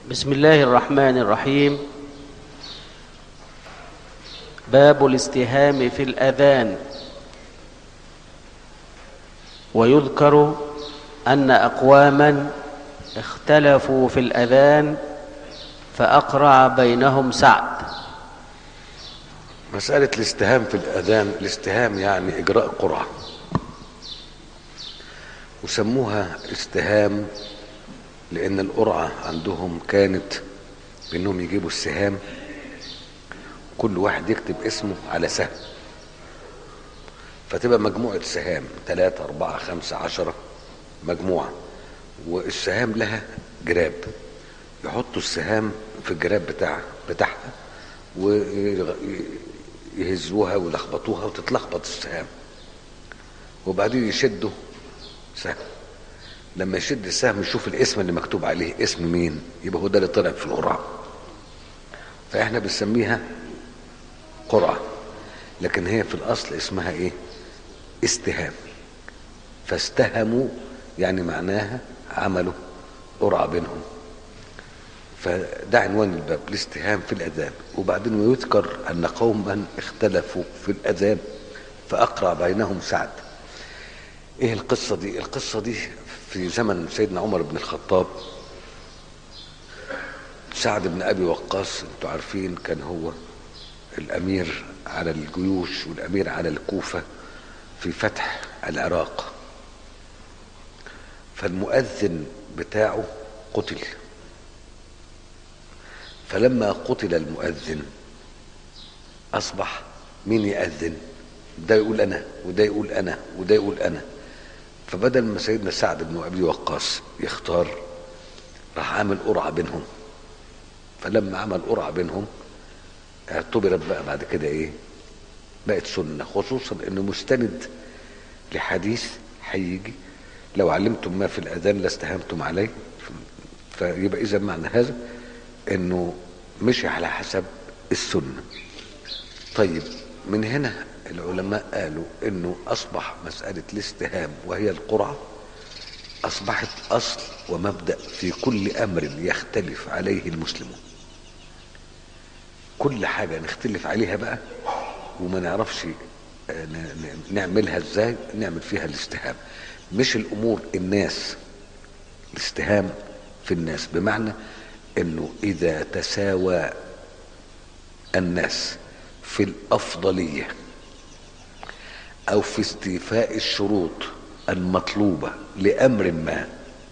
بسم الله الرحمن الرحيم باب الاستهام في الأذان ويذكر أن أقواما اختلفوا في الأذان فأقرع بينهم سعد مسألة الاستهام في الأذان الاستهام يعني إجراء قرعة وسموها استهام لأن القرعة عندهم كانت بأنهم يجيبوا السهام كل واحد يكتب اسمه على سهم فتبقى مجموعة سهام ثلاثة أربعة خمسة عشرة مجموعة والسهام لها جراب يحطوا السهام في الجراب بتاع بتاعها ويهزوها ويلخبطوها وتتلخبط السهام وبعدين يشدوا سهم لما يشد السهم يشوف الاسم اللي مكتوب عليه اسم مين يبقى هو ده اللي طلع في القرعه فاحنا بنسميها قرعه لكن هي في الاصل اسمها ايه استهام فاستهموا يعني معناها عملوا قرعه بينهم فده عنوان الباب الاستهام في الاذان وبعدين ويذكر ان قوما اختلفوا في الاذان فاقرع بينهم سعد ايه القصه دي القصه دي في زمن سيدنا عمر بن الخطاب سعد بن ابي وقاص انتوا عارفين كان هو الامير على الجيوش والامير على الكوفه في فتح العراق فالمؤذن بتاعه قتل فلما قتل المؤذن اصبح مين يأذن ده يقول انا وده يقول انا وده يقول انا فبدل ما سيدنا سعد بن ابي وقاص يختار راح عامل قرعه بينهم فلما عمل قرعه بينهم اعتبرت بقى بعد كده ايه بقت سنه خصوصا انه مستند لحديث هيجي لو علمتم ما في الاذان لاستهمتم عليه فيبقى اذا معنى هذا انه مشي على حسب السنه طيب من هنا العلماء قالوا انه اصبح مسألة الاستهام وهي القرعة اصبحت اصل ومبدأ في كل امر يختلف عليه المسلمون كل حاجة نختلف عليها بقى وما نعرفش نعملها ازاي نعمل فيها الاستهام مش الامور الناس الاستهام في الناس بمعنى انه اذا تساوى الناس في الافضليه او في استيفاء الشروط المطلوبه لامر ما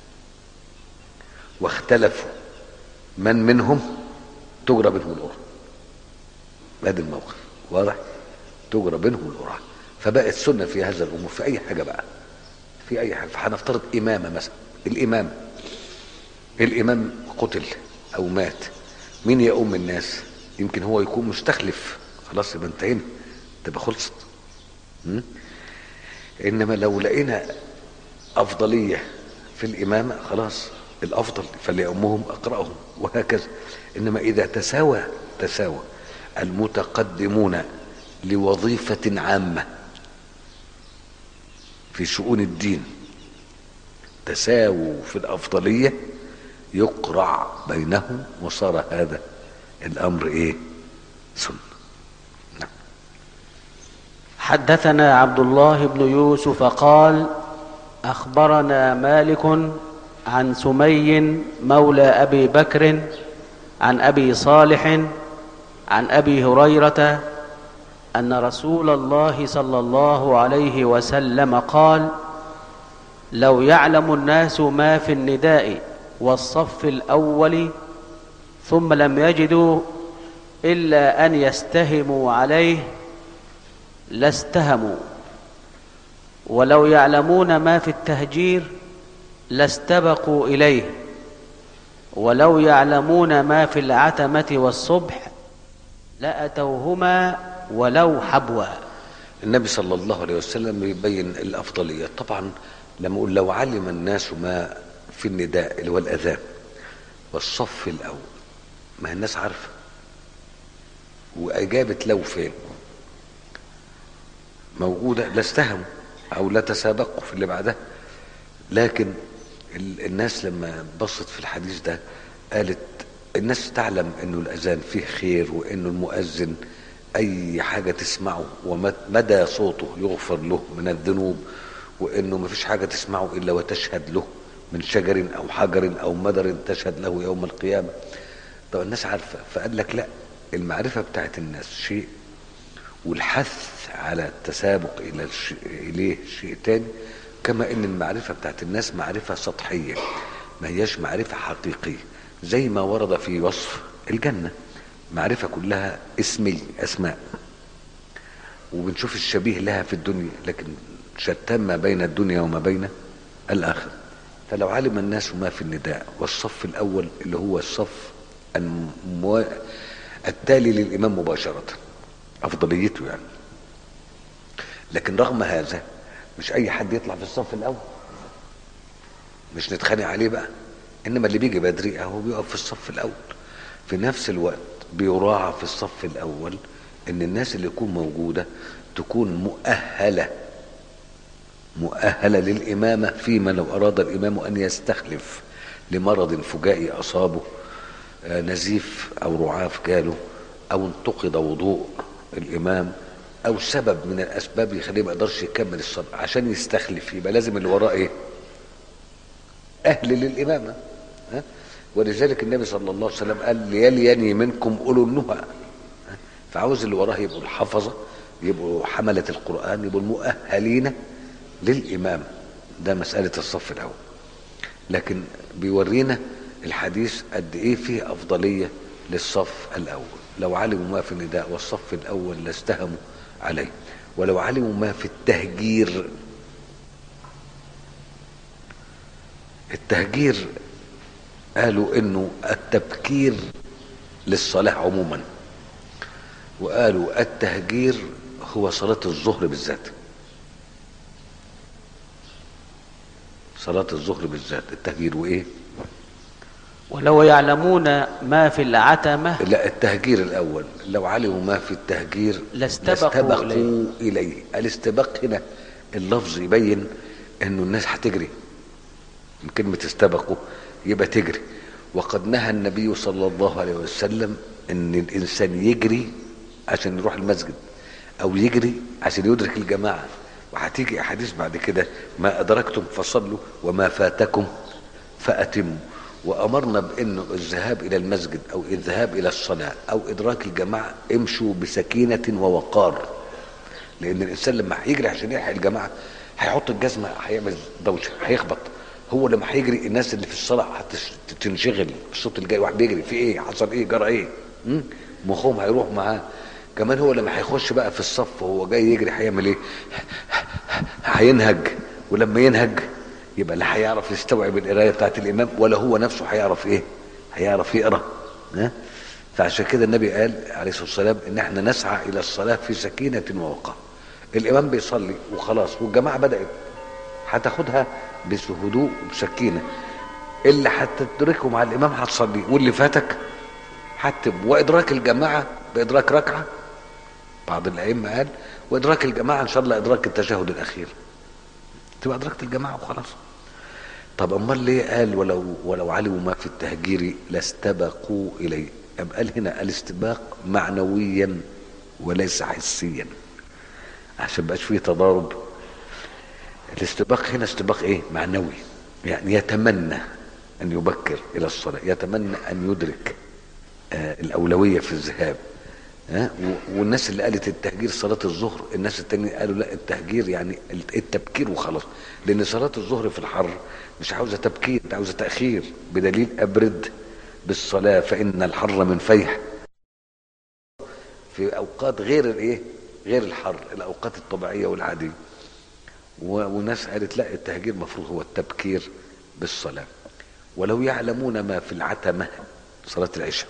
واختلفوا من منهم تجرى بينهم القرعه ادي الموقف واضح تجرى بينهم القرعه فبقت سنه في هذا الامور في اي حاجه بقى في اي حاجه فهنفترض امامه مثلا الامام الامام قتل او مات مين يؤم الناس يمكن هو يكون مستخلف خلاص يبقى انتهينا تبقى خلصت انما لو لقينا افضليه في الامامه خلاص الافضل فليؤمهم اقراهم وهكذا انما اذا تساوى تساوى المتقدمون لوظيفه عامه في شؤون الدين تساووا في الافضليه يقرع بينهم وصار هذا الامر ايه سنه حدثنا عبد الله بن يوسف قال اخبرنا مالك عن سمي مولى ابي بكر عن ابي صالح عن ابي هريره ان رسول الله صلى الله عليه وسلم قال لو يعلم الناس ما في النداء والصف الاول ثم لم يجدوا الا ان يستهموا عليه لاستهموا ولو يعلمون ما في التهجير لاستبقوا اليه ولو يعلمون ما في العتمه والصبح لاتوهما ولو حبوا النبي صلى الله عليه وسلم يبين الافضليه طبعا لما اقول لو علم الناس ما في النداء اللي هو الاذان والصف الاول ما الناس عارفه واجابه لو فين موجودة لا استهموا أو لا تسابقوا في اللي بعدها لكن الناس لما بصت في الحديث ده قالت الناس تعلم انه الاذان فيه خير وانه المؤذن اي حاجه تسمعه ومدى صوته يغفر له من الذنوب وانه ما فيش حاجه تسمعه الا وتشهد له من شجر او حجر او مدر تشهد له يوم القيامه طب الناس عارفه فقال لك لا المعرفه بتاعت الناس شيء والحث على التسابق الى الشيء اليه شيء تاني كما ان المعرفه بتاعت الناس معرفه سطحيه ما هياش معرفه حقيقيه زي ما ورد في وصف الجنه معرفه كلها اسمي اسماء وبنشوف الشبيه لها في الدنيا لكن شتان ما بين الدنيا وما بين الاخره فلو علم الناس ما في النداء والصف الاول اللي هو الصف المو... التالي للامام مباشره افضليته يعني لكن رغم هذا مش اي حد يطلع في الصف الاول مش نتخانق عليه بقى انما اللي بيجي بدري اهو بيقف في الصف الاول في نفس الوقت بيراعى في الصف الاول ان الناس اللي تكون موجوده تكون مؤهله مؤهله للامامه فيما لو اراد الامام ان يستخلف لمرض فجائي اصابه آه، نزيف او رعاف جاله او انتقض وضوء الامام او سبب من الاسباب يخليه ما يقدرش يكمل الصلاه عشان يستخلف يبقى لازم اللي وراه ايه اهل للامامه ها ولذلك النبي صلى الله عليه وسلم قال ليليني منكم اولو النهى ها؟ فعاوز اللي وراه يبقوا الحفظه يبقوا حمله القران يبقوا المؤهلين للامام ده مساله الصف الاول لكن بيورينا الحديث قد ايه فيه افضليه للصف الاول لو علموا ما في النداء والصف الاول لاستهموا عليه ولو علموا ما في التهجير التهجير قالوا انه التبكير للصلاه عموما وقالوا التهجير هو صلاه الظهر بالذات صلاه الظهر بالذات التهجير وايه ولو يعلمون ما في العتمة لا التهجير الاول لو علموا ما في التهجير لاستبقوا إليه. اليه الاستباق هنا اللفظ يبين انه الناس هتجري من كلمه استبقوا يبقى تجري وقد نهى النبي صلى الله عليه وسلم ان الانسان يجري عشان يروح المسجد او يجري عشان يدرك الجماعه وهتيجي احاديث بعد كده ما ادركتم فصلوا وما فاتكم فاتموا وامرنا بانه الذهاب الى المسجد او الذهاب الى الصلاه او ادراك الجماعه امشوا بسكينه ووقار لان الانسان لما هيجري عشان يلحق الجماعه هيحط الجزمه هيعمل دوشه هيخبط هو لما هيجري الناس اللي في الصلاه هتنشغل الصوت الجاي واحد بيجري في ايه حصل ايه جرى ايه م? مخهم هيروح معاه كمان هو لما هيخش بقى في الصف وهو جاي يجري هيعمل ايه هينهج ولما ينهج يبقى لا هيعرف يستوعب القرايه بتاعت الامام ولا هو نفسه هيعرف ايه هيعرف يقرا ها فعشان كده النبي قال عليه الصلاه والسلام ان احنا نسعى الى الصلاه في سكينه ووقار الامام بيصلي وخلاص والجماعه بدات هتاخدها بهدوء وبسكينه اللي هتدركه مع الامام هتصلي واللي فاتك هتب وادراك الجماعه بادراك ركعه بعض الائمه قال وادراك الجماعه ان شاء الله ادراك التشهد الاخير تبقى ادركت الجماعه وخلاص طب امال ليه قال ولو ولو علموا ما في التهجير لاستبقوا اليه أم قال هنا الاستباق معنويا وليس حسيا عشان بقاش فيه تضارب الاستباق هنا استباق ايه معنوي يعني يتمنى ان يبكر الى الصلاه يتمنى ان يدرك آه الاولويه في الذهاب ها والناس اللي قالت التهجير صلاة الظهر الناس التانيين قالوا لا التهجير يعني التبكير وخلاص لأن صلاة الظهر في الحر مش عاوزة تبكير عاوزة تأخير بدليل أبرد بالصلاة فإن الحر من فيح في أوقات غير الإيه غير الحر الأوقات الطبيعية والعادية وناس قالت لا التهجير المفروض هو التبكير بالصلاة ولو يعلمون ما في العتمة صلاة العشاء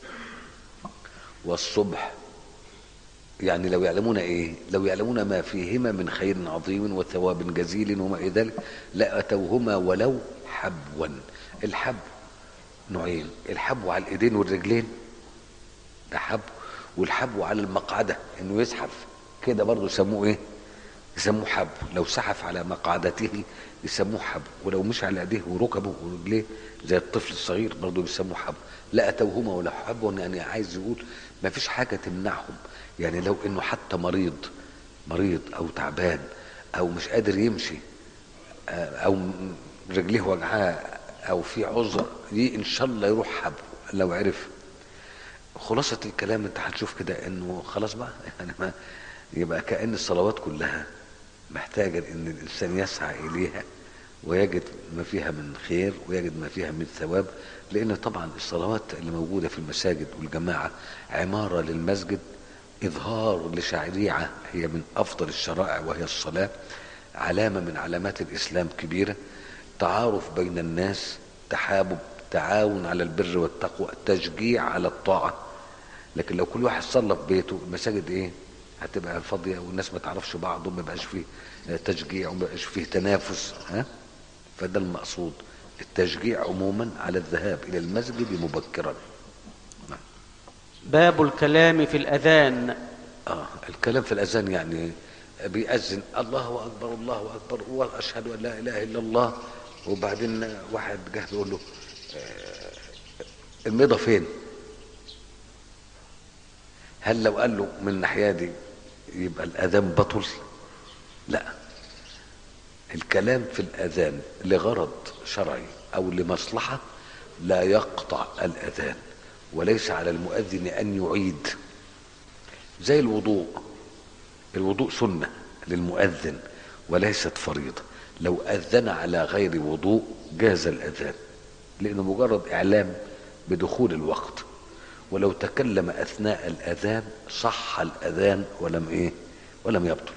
والصبح يعني لو يعلمون ايه لو يعلمون ما فيهما من خير عظيم وثواب جزيل وما الى ذلك لاتوهما ولو حبوا الحب نوعين الحبو على الايدين والرجلين ده حب والحبو على المقعده انه يزحف كده برضه يسموه ايه يسموه حب لو زحف على مقعدته يسموه حبو ولو مش على ايديه وركبه ورجليه زي الطفل الصغير برضه بيسموه حبو لا اتوهما ولا حبوا يعني عايز يقول ما فيش حاجه تمنعهم يعني لو انه حتى مريض مريض او تعبان او مش قادر يمشي آه، او م- رجليه وجعاه او في عذر دي ان شاء الله يروح حبو لو عرف خلاصة الكلام انت هتشوف كده انه خلاص بقى يعني ما يبقى كأن الصلوات كلها محتاجة ان الانسان يسعى اليها ويجد ما فيها من خير ويجد ما فيها من ثواب لان طبعا الصلوات اللي موجودة في المساجد والجماعة عمارة للمسجد اظهار لشريعة هي من افضل الشرائع وهي الصلاة علامة من علامات الاسلام كبيرة تعارف بين الناس تحابب تعاون على البر والتقوى تشجيع على الطاعة لكن لو كل واحد صلى في بيته المساجد ايه هتبقى فاضية والناس ما تعرفش بعض وما يبقاش فيه تشجيع وما يبقاش فيه تنافس ها فده المقصود التشجيع عموما على الذهاب الى المسجد مبكرا باب الكلام في الأذان اه الكلام في الاذان يعني بيأذن الله اكبر الله اكبر واشهد ان لا اله الا الله وبعدين واحد جه بيقول له آه، الميضه فين؟ هل لو قال له من الناحيه دي يبقى الاذان بطل؟ لا الكلام في الاذان لغرض شرعي او لمصلحه لا يقطع الاذان وليس على المؤذن ان يعيد زي الوضوء الوضوء سنة للمؤذن وليست فريضة لو أذن على غير وضوء جاز الأذان لأنه مجرد إعلام بدخول الوقت ولو تكلم أثناء الأذان صح الأذان ولم إيه ولم يبطل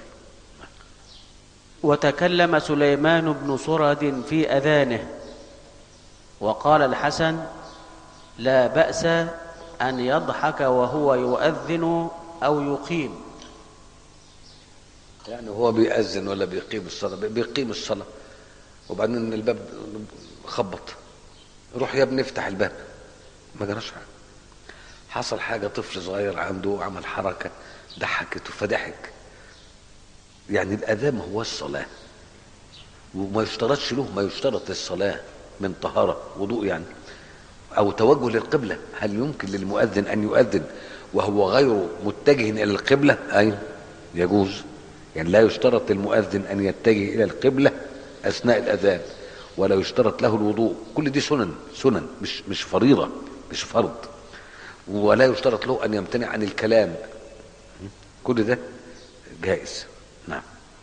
وتكلم سليمان بن سرد في أذانه وقال الحسن لا بأس أن يضحك وهو يؤذن أو يقيم يعني هو بيأذن ولا بيقيم الصلاة بيقيم الصلاة وبعدين الباب خبط روح يا ابني افتح الباب ما جراش حاجة حصل حاجة طفل صغير عنده عمل حركة ضحكته فضحك يعني الأذان هو الصلاة وما يشترطش له ما يشترط للصلاة من طهارة وضوء يعني أو توجه للقبلة هل يمكن للمؤذن أن يؤذن وهو غير متجه إلى القبلة أي يجوز يعني لا يشترط للمؤذن أن يتجه إلى القبلة أثناء الأذان ولا يشترط له الوضوء كل دي سنن سنن مش مش فريضة مش فرض ولا يشترط له أن يمتنع عن الكلام كل ده جائز نعم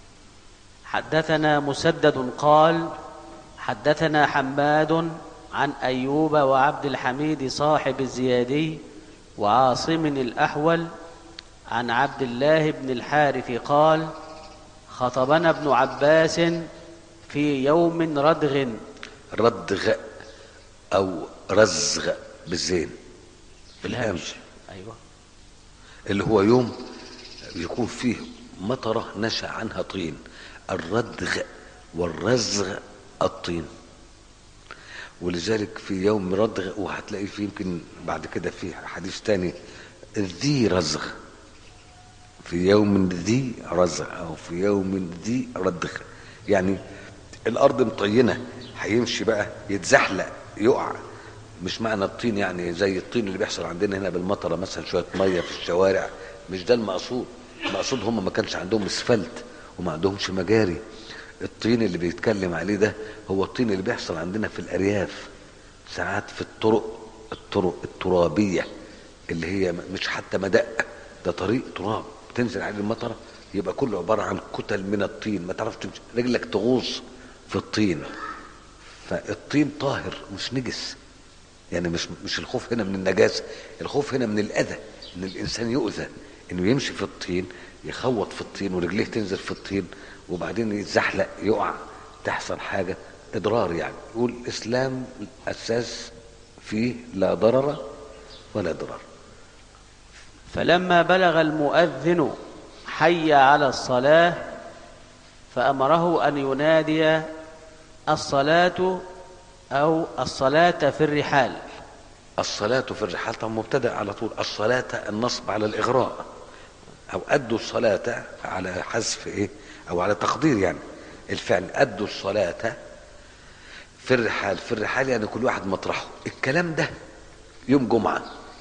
حدثنا مسدد قال حدثنا حماد عن أيوب وعبد الحميد صاحب الزيادي وعاصم الأحول عن عبد الله بن الحارث قال خطبنا ابن عباس في يوم ردغ ردغ أو رزغ بالزين بالهامش أيوة اللي هو يوم يكون فيه مطرة نشأ عنها طين الردغ والرزغ الطين ولذلك في يوم ردغ وهتلاقي فيه يمكن بعد كده في حديث تاني ذي رزغ في يوم ذي رزغ او في يوم ذي ردغ يعني الارض مطينه هيمشي بقى يتزحلق يقع مش معنى الطين يعني زي الطين اللي بيحصل عندنا هنا بالمطره مثلا شويه ميه في الشوارع مش ده المقصود المقصود هم ما كانش عندهم اسفلت وما عندهمش مجاري الطين اللي بيتكلم عليه ده هو الطين اللي بيحصل عندنا في الارياف ساعات في الطرق الطرق الترابيه اللي هي مش حتى مدق ده طريق تراب تنزل عليه المطره يبقى كله عباره عن كتل من الطين ما تعرفش تمشي رجلك تغوص في الطين فالطين طاهر مش نجس يعني مش مش الخوف هنا من النجاسه الخوف هنا من الاذى ان الانسان يؤذى انه يمشي في الطين يخوط في الطين ورجليه تنزل في الطين وبعدين يتزحلق يقع تحصل حاجه اضرار يعني يقول الاسلام اساس فيه لا ضرر ولا ضرار فلما بلغ المؤذن حي على الصلاة فأمره أن ينادي الصلاة أو الصلاة في الرحال الصلاة في الرحال طب مبتدأ على طول الصلاة النصب على الإغراء أو أدوا الصلاة على حذف إيه أو على تقدير يعني الفعل أدوا الصلاة في الرحال في الرحال يعني كل واحد مطرحه الكلام ده يوم جمعة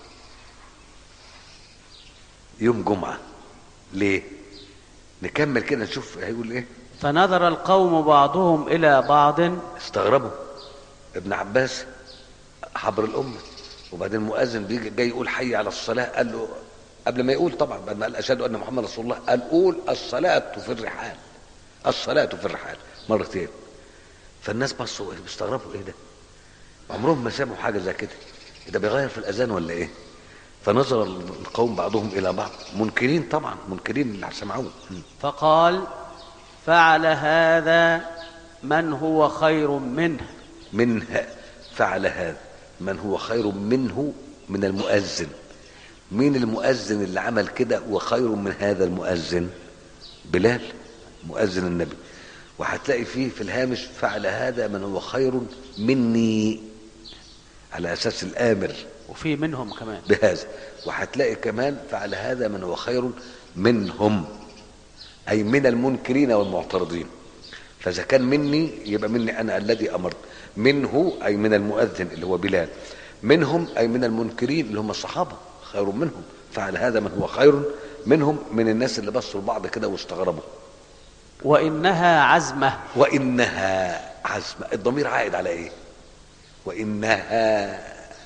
يوم جمعة ليه نكمل كده نشوف هيقول ايه فنظر القوم بعضهم إلى بعض استغربوا ابن عباس حبر الأمة وبعدين المؤذن بيجي جاي يقول حي على الصلاة قال له قبل ما يقول طبعا بعد ما قال أشهد أن محمد رسول الله قال قول الصلاة في الرحال الصلاة في الرحال مرتين فالناس بصوا ايه بيستغربوا ايه ده عمرهم ما سمعوا حاجة زي كده ده بيغير في الأذان ولا ايه فنظر القوم بعضهم إلى بعض منكرين طبعا منكرين اللي سمعوه فقال فعل هذا من هو خير منه منها فعل هذا من هو خير منه من المؤذن مين المؤذن اللي عمل كده وخير من هذا المؤذن بلال مؤذن النبي وهتلاقي فيه في الهامش فعل هذا من هو خير مني على اساس الامر وفي منهم كمان بهذا وهتلاقي كمان فعل هذا من هو خير منهم اي من المنكرين والمعترضين فاذا كان مني يبقى مني انا الذي امرت منه اي من المؤذن اللي هو بلال منهم اي من المنكرين اللي هم الصحابه خير منهم فعل هذا من هو خير منهم من الناس اللي بصوا لبعض كده واستغربوا وإنها عزمة وانها عزمه الضمير عائد على ايه وانها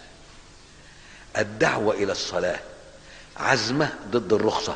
الدعوه الى الصلاه عزمه ضد الرخصه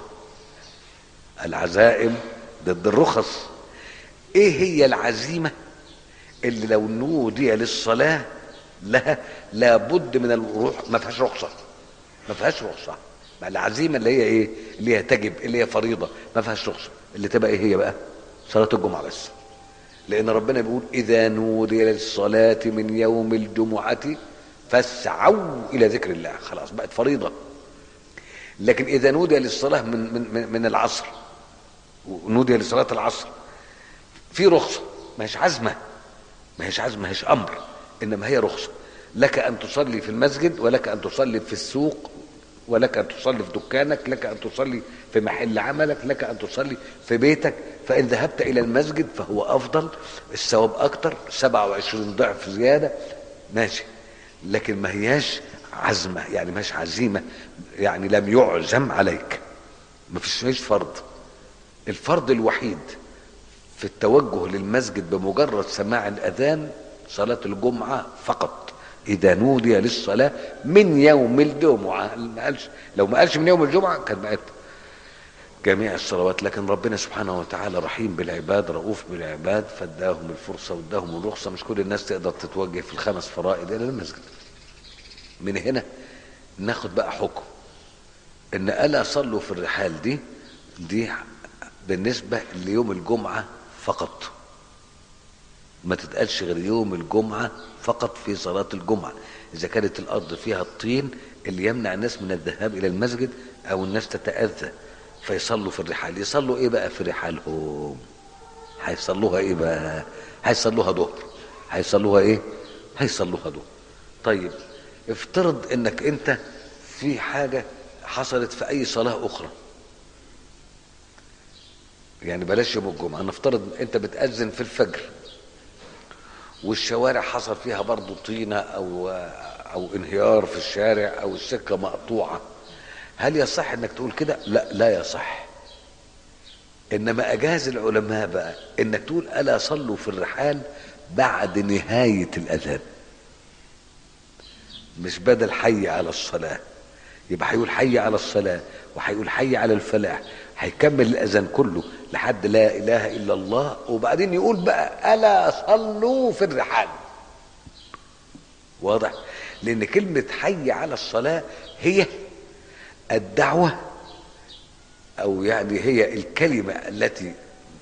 العزائم ضد الرخص ايه هي العزيمه اللي لو نودي للصلاه لها لابد من الروح ما فيهاش رخصه ما فيهاش رخصه مع العزيمه اللي هي ايه اللي هي تجب اللي هي فريضه ما فيهاش رخصه اللي تبقى ايه هي بقى صلاه الجمعه بس لان ربنا بيقول اذا نودي للصلاه من يوم الجمعه فاسعوا الى ذكر الله خلاص بقت فريضه لكن اذا نودي للصلاه من من من- من العصر ونودي لصلاه العصر في رخصه ما هيش عزمه ما هيش عزمه ما هيش امر انما هي رخصه لك ان تصلي في المسجد ولك ان تصلي في السوق ولك ان تصلي في دكانك لك ان تصلي في محل عملك لك ان تصلي في بيتك فان ذهبت الى المسجد فهو افضل الثواب اكتر 27 ضعف زياده ماشي لكن ما هياش عزمه يعني ما هيش عزيمه يعني لم يعزم عليك ما فيش مش فرض الفرض الوحيد في التوجه للمسجد بمجرد سماع الأذان صلاة الجمعة فقط إذا نودي للصلاة من يوم الجمعة ما قالش لو ما قالش من يوم الجمعة كان بقت جميع الصلوات لكن ربنا سبحانه وتعالى رحيم بالعباد رؤوف بالعباد فاداهم الفرصة واداهم الرخصة مش كل الناس تقدر تتوجه في الخمس فرائض إلى المسجد من هنا ناخد بقى حكم ان الا صلوا في الرحال دي دي بالنسبه ليوم الجمعه فقط ما تتقالش غير يوم الجمعه فقط في صلاه الجمعه اذا كانت الارض فيها الطين اللي يمنع الناس من الذهاب الى المسجد او الناس تتاذى فيصلوا في الرحال يصلوا ايه بقى في رحالهم هيصلوها ايه بقى هيصلوها ظهر هيصلوها ايه هيصلوها ظهر طيب افترض انك انت في حاجه حصلت في اي صلاه اخرى يعني بلاش يوم الجمعه نفترض انت بتاذن في الفجر والشوارع حصل فيها برضو طينه او او انهيار في الشارع او السكه مقطوعه هل يصح انك تقول كده لا لا يصح انما اجاز العلماء بقى انك تقول الا صلوا في الرحال بعد نهايه الاذان مش بدل حي على الصلاه يبقى هيقول حي على الصلاه وهيقول حي على الفلاح هيكمل الاذان كله لحد لا اله الا الله وبعدين يقول بقى الا صلوا في الرحال واضح لان كلمه حي على الصلاه هي الدعوه او يعني هي الكلمه التي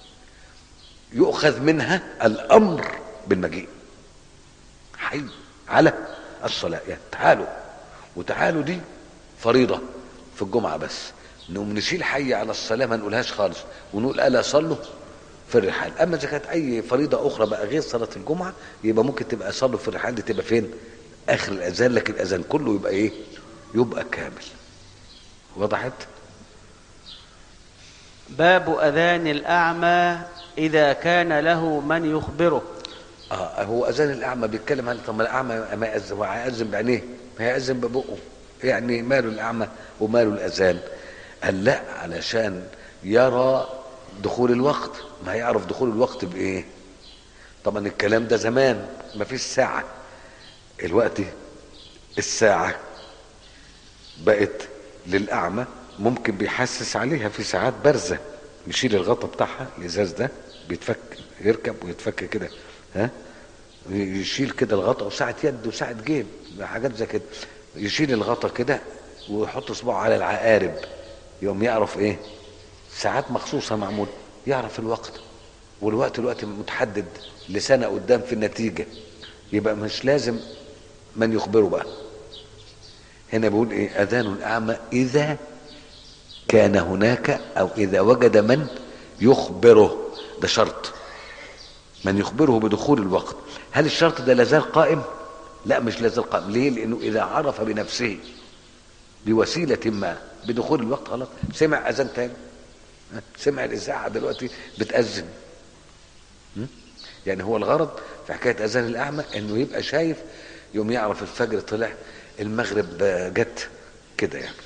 يؤخذ منها الامر بالمجيء حي على الصلاه يعني تعالوا وتعالوا دي فريضه في الجمعه بس نقوم نشيل حي على الصلاه ما نقولهاش خالص ونقول الا صلوا في الرحال اما اذا كانت اي فريضه اخرى بقى غير صلاه الجمعه يبقى ممكن تبقى صلوا في الرحال دي تبقى فين اخر الاذان لكن الاذان كله يبقى ايه يبقى كامل وضحت باب أذان الأعمى إذا كان له من يخبره اه هو اذان الاعمى بيتكلم عن طب ما الاعمى ما يأذن هو هيأذن بعينيه ما هيأذن ببقه يعني ماله الاعمى وماله الاذان قال لا علشان يرى دخول الوقت ما هيعرف دخول الوقت بايه طبعا الكلام ده زمان ما فيش ساعة الوقت الساعة بقت للأعمى ممكن بيحسس عليها في ساعات بارزة يشيل الغطا بتاعها الإزاز ده بيتفك يركب ويتفك كده ها يشيل كده الغطا وساعة يد وساعة جيب حاجات زي كده يشيل الغطا كده ويحط صباعه على العقارب يوم يعرف ايه ساعات مخصوصة معمول يعرف الوقت والوقت الوقت متحدد لسنة قدام في النتيجة يبقى مش لازم من يخبره بقى هنا بيقول ايه اذان الاعمى اذا كان هناك او اذا وجد من يخبره ده شرط من يخبره بدخول الوقت هل الشرط ده لازال قائم لا مش لازال قائم ليه لانه اذا عرف بنفسه بوسيلة ما بدخول الوقت خلاص سمع اذان تاني سمع الاذاعة دلوقتي بتأذن يعني هو الغرض في حكاية اذان الاعمى انه يبقى شايف يوم يعرف الفجر طلع المغرب جت كده يعني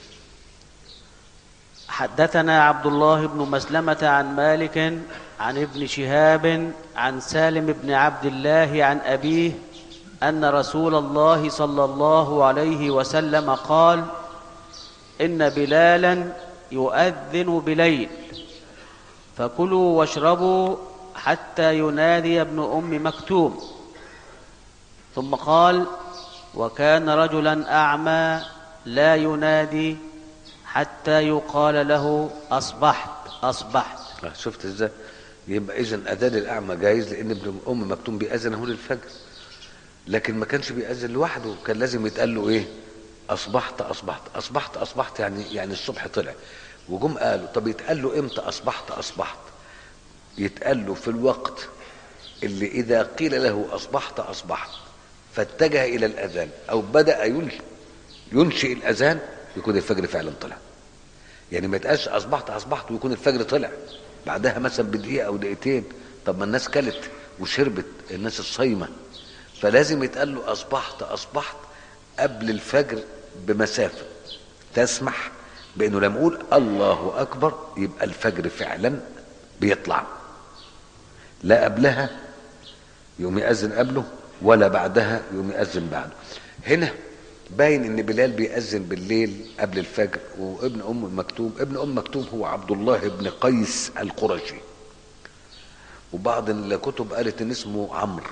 حدثنا عبد الله بن مسلمة عن مالك عن ابن شهاب عن سالم بن عبد الله عن أبيه أن رسول الله صلى الله عليه وسلم قال إن بلالا يؤذن بليل فكلوا واشربوا حتى ينادي ابن أم مكتوم ثم قال وكان رجلا أعمى لا ينادي حتى يقال له أصبحت أصبحت آه، شفت ازاي يبقى اذا اذان الاعمى جايز لان ابن ام مكتوم بيأذن هو للفجر لكن ما كانش بيأذن لوحده كان لازم يتقال له ايه اصبحت اصبحت اصبحت اصبحت يعني يعني الصبح طلع وجم قالوا طب يتقال له امتى اصبحت اصبحت يتقال له في الوقت اللي اذا قيل له اصبحت اصبحت فاتجه الى الاذان او بدا ينشئ ينشئ الاذان يكون الفجر فعلا طلع يعني ما يتقالش اصبحت اصبحت ويكون الفجر طلع بعدها مثلا بدقيقه او دقيقتين طب ما الناس كلت وشربت الناس الصايمه فلازم يتقال له اصبحت اصبحت قبل الفجر بمسافه تسمح بانه لما اقول الله اكبر يبقى الفجر فعلا بيطلع لا قبلها يقوم يأذن قبله ولا بعدها يقوم يأذن بعده هنا باين ان بلال بيأذن بالليل قبل الفجر وابن ام مكتوم ابن ام مكتوم هو عبد الله بن قيس القرشي وبعض الكتب قالت ان اسمه عمرو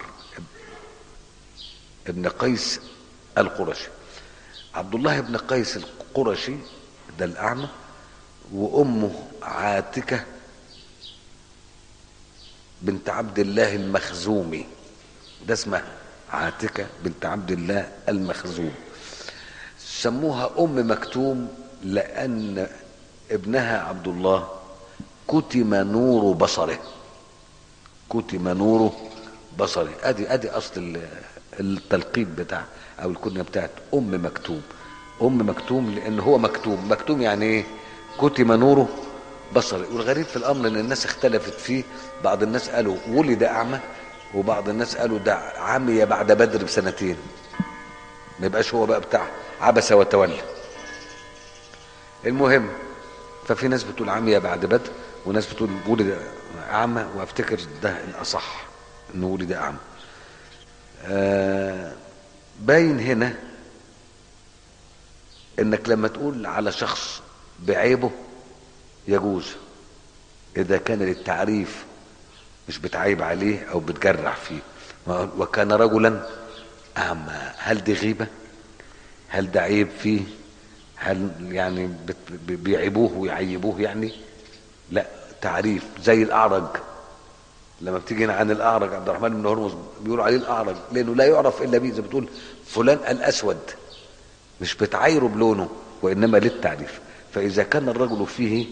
ابن قيس القرشي عبد الله بن قيس القرشي ده الاعمى وامه عاتكه بنت عبد الله المخزومي ده اسمها عاتكه بنت عبد الله المخزوم سموها ام مكتوم لان ابنها عبد الله كتم نور بصره كتم نور بصره ادي ادي اصل ال- التلقيب بتاع او الكنيه بتاعت ام مكتوم ام مكتوم لان هو مكتوم مكتوم يعني ايه كتم نوره بصري والغريب في الامر ان الناس اختلفت فيه بعض الناس قالوا ولد اعمى وبعض الناس قالوا ده عمي بعد بدر بسنتين ما يبقاش هو بقى بتاع عبس وتولى المهم ففي ناس بتقول عمي بعد بدر وناس بتقول ولد اعمى وافتكر ده الاصح انه ولد اعمى آه باين هنا انك لما تقول على شخص بعيبه يجوز اذا كان للتعريف مش بتعيب عليه او بتجرح فيه وكان رجلا اعمى هل دي غيبه هل ده عيب فيه هل يعني بت- بيعيبوه ويعيبوه يعني لا تعريف زي الاعرج لما بتيجي هنا عن الاعرج عبد الرحمن بن هرمز بيقولوا عليه الاعرج لانه لا يعرف الا بيه زي بتقول فلان الاسود مش بتعايره بلونه وانما للتعريف فاذا كان الرجل فيه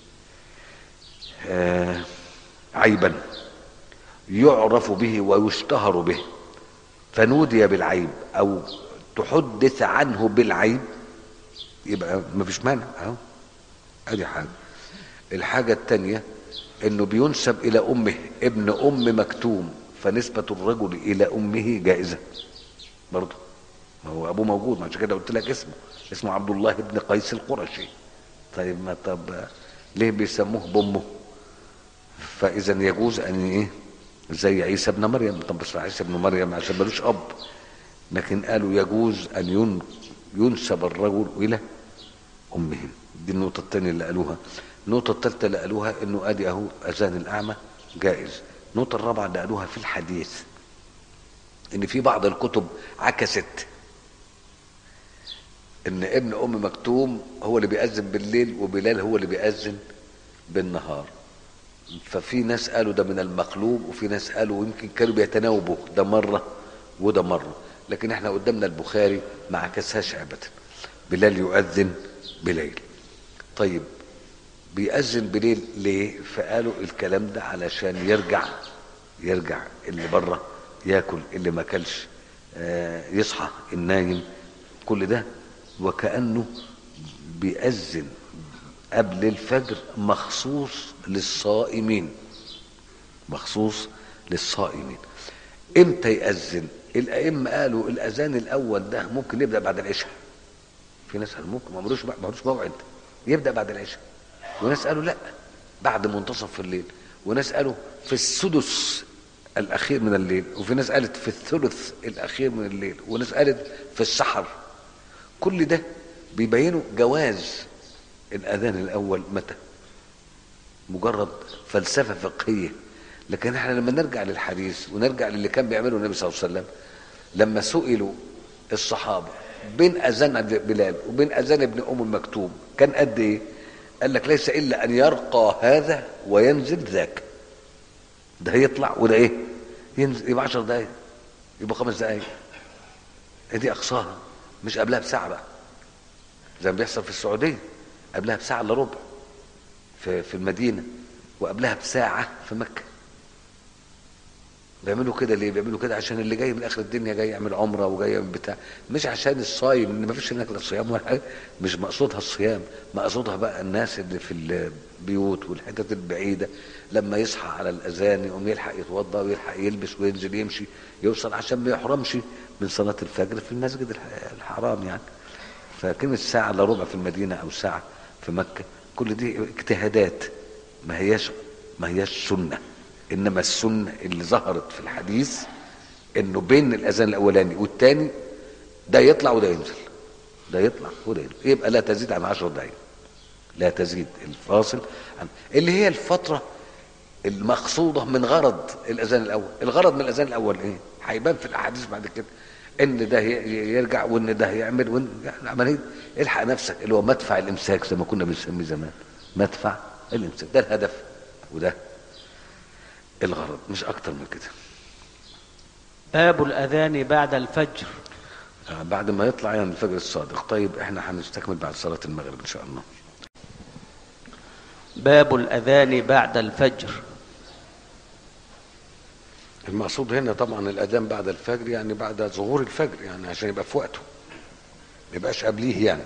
آه عيبا يعرف به ويشتهر به فنودي بالعيب او تحدث عنه بالعيب يبقى ما فيش مانع اهو ادي حاجه الحاجه الثانيه انه بينسب الى امه ابن ام مكتوم فنسبة الرجل الى امه جائزة برضه ما هو ابوه موجود ما عشان كده قلت لك اسمه اسمه عبد الله بن قيس القرشي طيب ما طب ليه بيسموه بامه فاذا يجوز ان ايه زي عيسى ابن مريم طب بس عيسى ابن مريم عشان ملوش اب لكن قالوا يجوز ان ين ينسب الرجل الى امهم دي النقطه الثانيه اللي قالوها النقطه الثالثه اللي قالوها انه ادي اهو اذان الاعمى جائز النقطه الرابعه اللي قالوها في الحديث ان في بعض الكتب عكست ان ابن ام مكتوم هو اللي بيأذن بالليل وبلال هو اللي بيأذن بالنهار ففي ناس قالوا ده من المقلوب وفي ناس قالوا يمكن كانوا بيتناوبوا ده مرة وده مرة لكن احنا قدامنا البخاري ما عكسهاش ابدا بلال يؤذن بليل طيب بيأذن بليل ليه فقالوا الكلام ده علشان يرجع يرجع اللي بره ياكل اللي ما اكلش آه يصحى النايم كل ده وكأنه بيأذن قبل الفجر مخصوص للصائمين مخصوص للصائمين امتى يأذن الأئمة قالوا الأذان الأول ده ممكن يبدأ بعد العشاء في ناس قالوا ممكن ما ملوش ملوش موعد يبدأ بعد العشاء وناس قالوا لا بعد منتصف الليل وناس قالوا في السدس الأخير من الليل وفي ناس قالت في الثلث الأخير من الليل وناس قالت في السحر كل ده بيبينوا جواز الأذان الأول متى مجرد فلسفة فقهية لكن احنا لما نرجع للحديث ونرجع للي كان بيعمله النبي صلى الله عليه وسلم لما سئلوا الصحابة بين أذان بلال وبين أذان ابن أم المكتوم كان قد إيه؟ قال لك ليس إلا أن يرقى هذا وينزل ذاك ده هيطلع وده إيه؟ ينزل يبقى 10 دقايق يبقى خمس دقايق دي أقصاها مش قبلها بساعة بقى زي ما بيحصل في السعودية قبلها بساعة الا ربع في في المدينة وقبلها بساعة في مكة بيعملوا كده ليه؟ بيعملوا كده عشان اللي جاي من اخر الدنيا جاي يعمل عمره وجاي من بتاع مش عشان الصايم ان ما فيش هناك لا صيام ولا حاجه مش مقصودها الصيام مقصودها بقى الناس اللي في البيوت والحتت البعيده لما يصحى على الاذان يقوم يلحق يتوضا ويلحق يلبس وينزل يمشي يوصل عشان ما يحرمش من صلاه الفجر في المسجد الحرام يعني فكلمة ساعة الا ربع في المدينة أو ساعة في مكة كل دي اجتهادات ما هياش ما هياش سنة إنما السنة اللي ظهرت في الحديث إنه بين الأذان الأولاني والثاني ده يطلع وده ينزل ده يطلع وده ينزل يبقى لا تزيد عن 10 دقايق لا تزيد الفاصل عن اللي هي الفترة المقصودة من غرض الأذان الأول الغرض من الأذان الأول إيه؟ هيبان في الأحاديث بعد كده ان ده يرجع وان ده يعمل وان يعني عمليه الحق نفسك اللي هو مدفع الامساك زي ما كنا بنسميه زمان مدفع الامساك ده الهدف وده الغرض مش اكتر من كده باب الاذان بعد الفجر بعد ما يطلع يعني الفجر الصادق طيب احنا هنستكمل بعد صلاه المغرب ان شاء الله باب الاذان بعد الفجر المقصود هنا طبعا الاذان بعد الفجر يعني بعد ظهور الفجر يعني عشان يبقى في وقته ما يبقاش قبليه يعني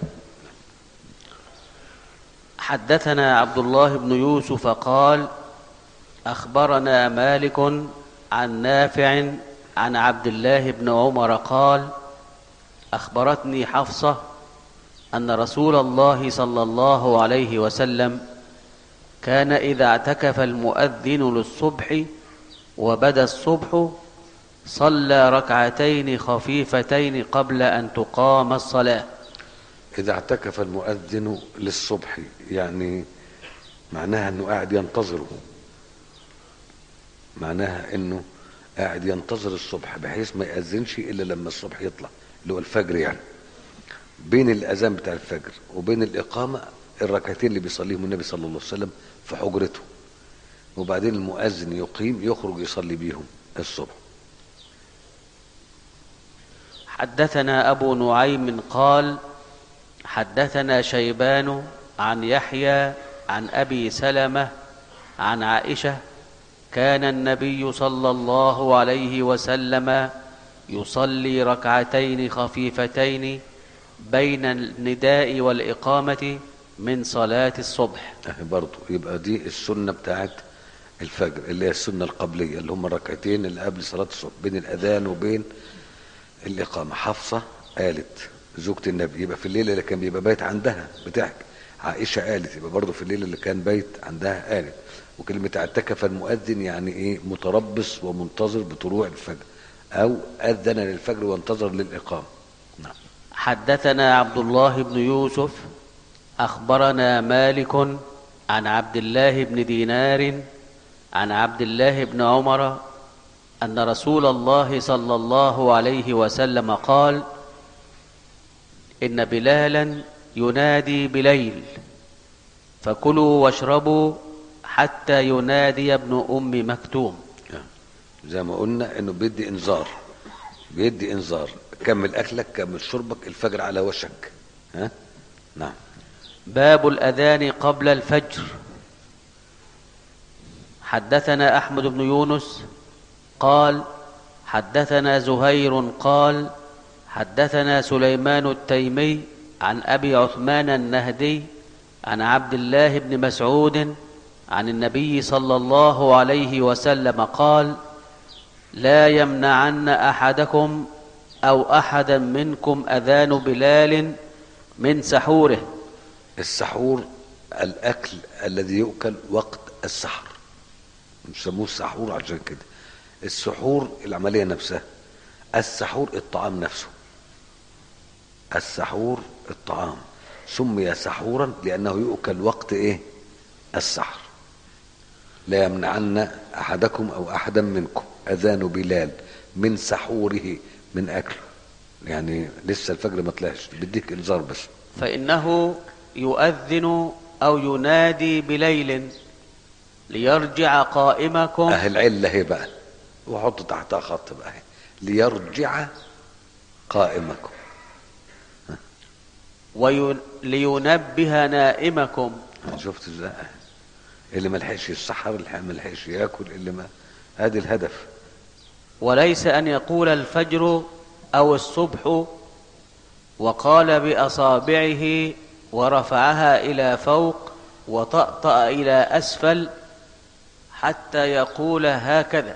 حدثنا عبد الله بن يوسف قال اخبرنا مالك عن نافع عن عبد الله بن عمر قال اخبرتني حفصه ان رسول الله صلى الله عليه وسلم كان اذا اعتكف المؤذن للصبح وبدا الصبح صلى ركعتين خفيفتين قبل ان تقام الصلاه اذا اعتكف المؤذن للصبح يعني معناها انه قاعد ينتظره معناها انه قاعد ينتظر الصبح بحيث ما يأذنش الا لما الصبح يطلع اللي هو الفجر يعني بين الاذان بتاع الفجر وبين الاقامه الركعتين اللي بيصليهم النبي صلى الله عليه وسلم في حجرته وبعدين المؤذن يقيم يخرج يصلي بيهم الصبح حدثنا ابو نعيم قال حدثنا شيبان عن يحيى عن ابي سلمه عن عائشه كان النبي صلى الله عليه وسلم يصلي ركعتين خفيفتين بين النداء والاقامه من صلاة الصبح اهي برضه يبقى دي السنة بتاعت الفجر اللي هي السنة القبلية اللي هم الركعتين اللي قبل صلاة الصبح بين الأذان وبين الإقامة حفصة قالت زوجة النبي يبقى في الليلة اللي كان بيبقى بايت عندها بتحكي عائشة قالت يبقى برضه في الليلة اللي كان بايت عندها قالت وكلمة اعتكف المؤذن يعني ايه متربص ومنتظر بطلوع الفجر أو أذن للفجر وانتظر للإقامة نعم حدثنا عبد الله بن يوسف أخبرنا مالك عن عبد الله بن دينار عن عبد الله بن عمر أن رسول الله صلى الله عليه وسلم قال إن بلالا ينادي بليل فكلوا واشربوا حتى ينادي ابن أم مكتوم نعم. زي ما قلنا انه بيدي انذار بيدي انذار كمل اكلك كمل شربك الفجر على وشك ها نعم باب الأذان قبل الفجر حدثنا أحمد بن يونس قال حدثنا زهير قال حدثنا سليمان التيمي عن أبي عثمان النهدي عن عبد الله بن مسعود عن النبي صلى الله عليه وسلم قال لا يمنعن أحدكم أو أحدا منكم أذان بلال من سحوره السحور الاكل الذي يؤكل وقت السحر بيسموه السحور عشان كده السحور العمليه نفسها السحور الطعام نفسه السحور الطعام سمي سحورا لانه يؤكل وقت ايه السحر لا يمنعن احدكم او احدا منكم اذان بلال من سحوره من اكله يعني لسه الفجر ما طلعش بديك انذار بس فإنه يؤذن أو ينادي بليل ليرجع قائمكم اهي العله هي بقى وحط تحتها خط بقى اهي ليرجع قائمكم ولينبه نائمكم شفت ازاي اللي ما لحقش يسحر اللي ما لحقش ياكل اللي ما ادي الهدف وليس أن يقول الفجر أو الصبح وقال بأصابعه ورفعها إلى فوق وطأطأ إلى أسفل حتى يقول هكذا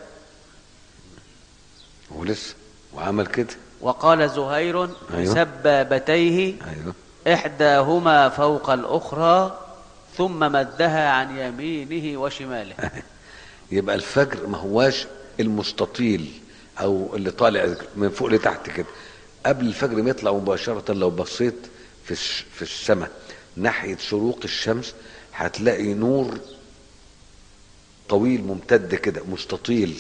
ولسه وعمل كده وقال زهير بسبابتيه ايوه إحداهما فوق الأخرى ثم مدها عن يمينه وشماله يبقى الفجر ما هواش المستطيل او اللي طالع من فوق لتحت كده قبل الفجر ما يطلع مباشرة لو بصيت في الش- في السماء ناحية شروق الشمس هتلاقي نور طويل ممتد كده مستطيل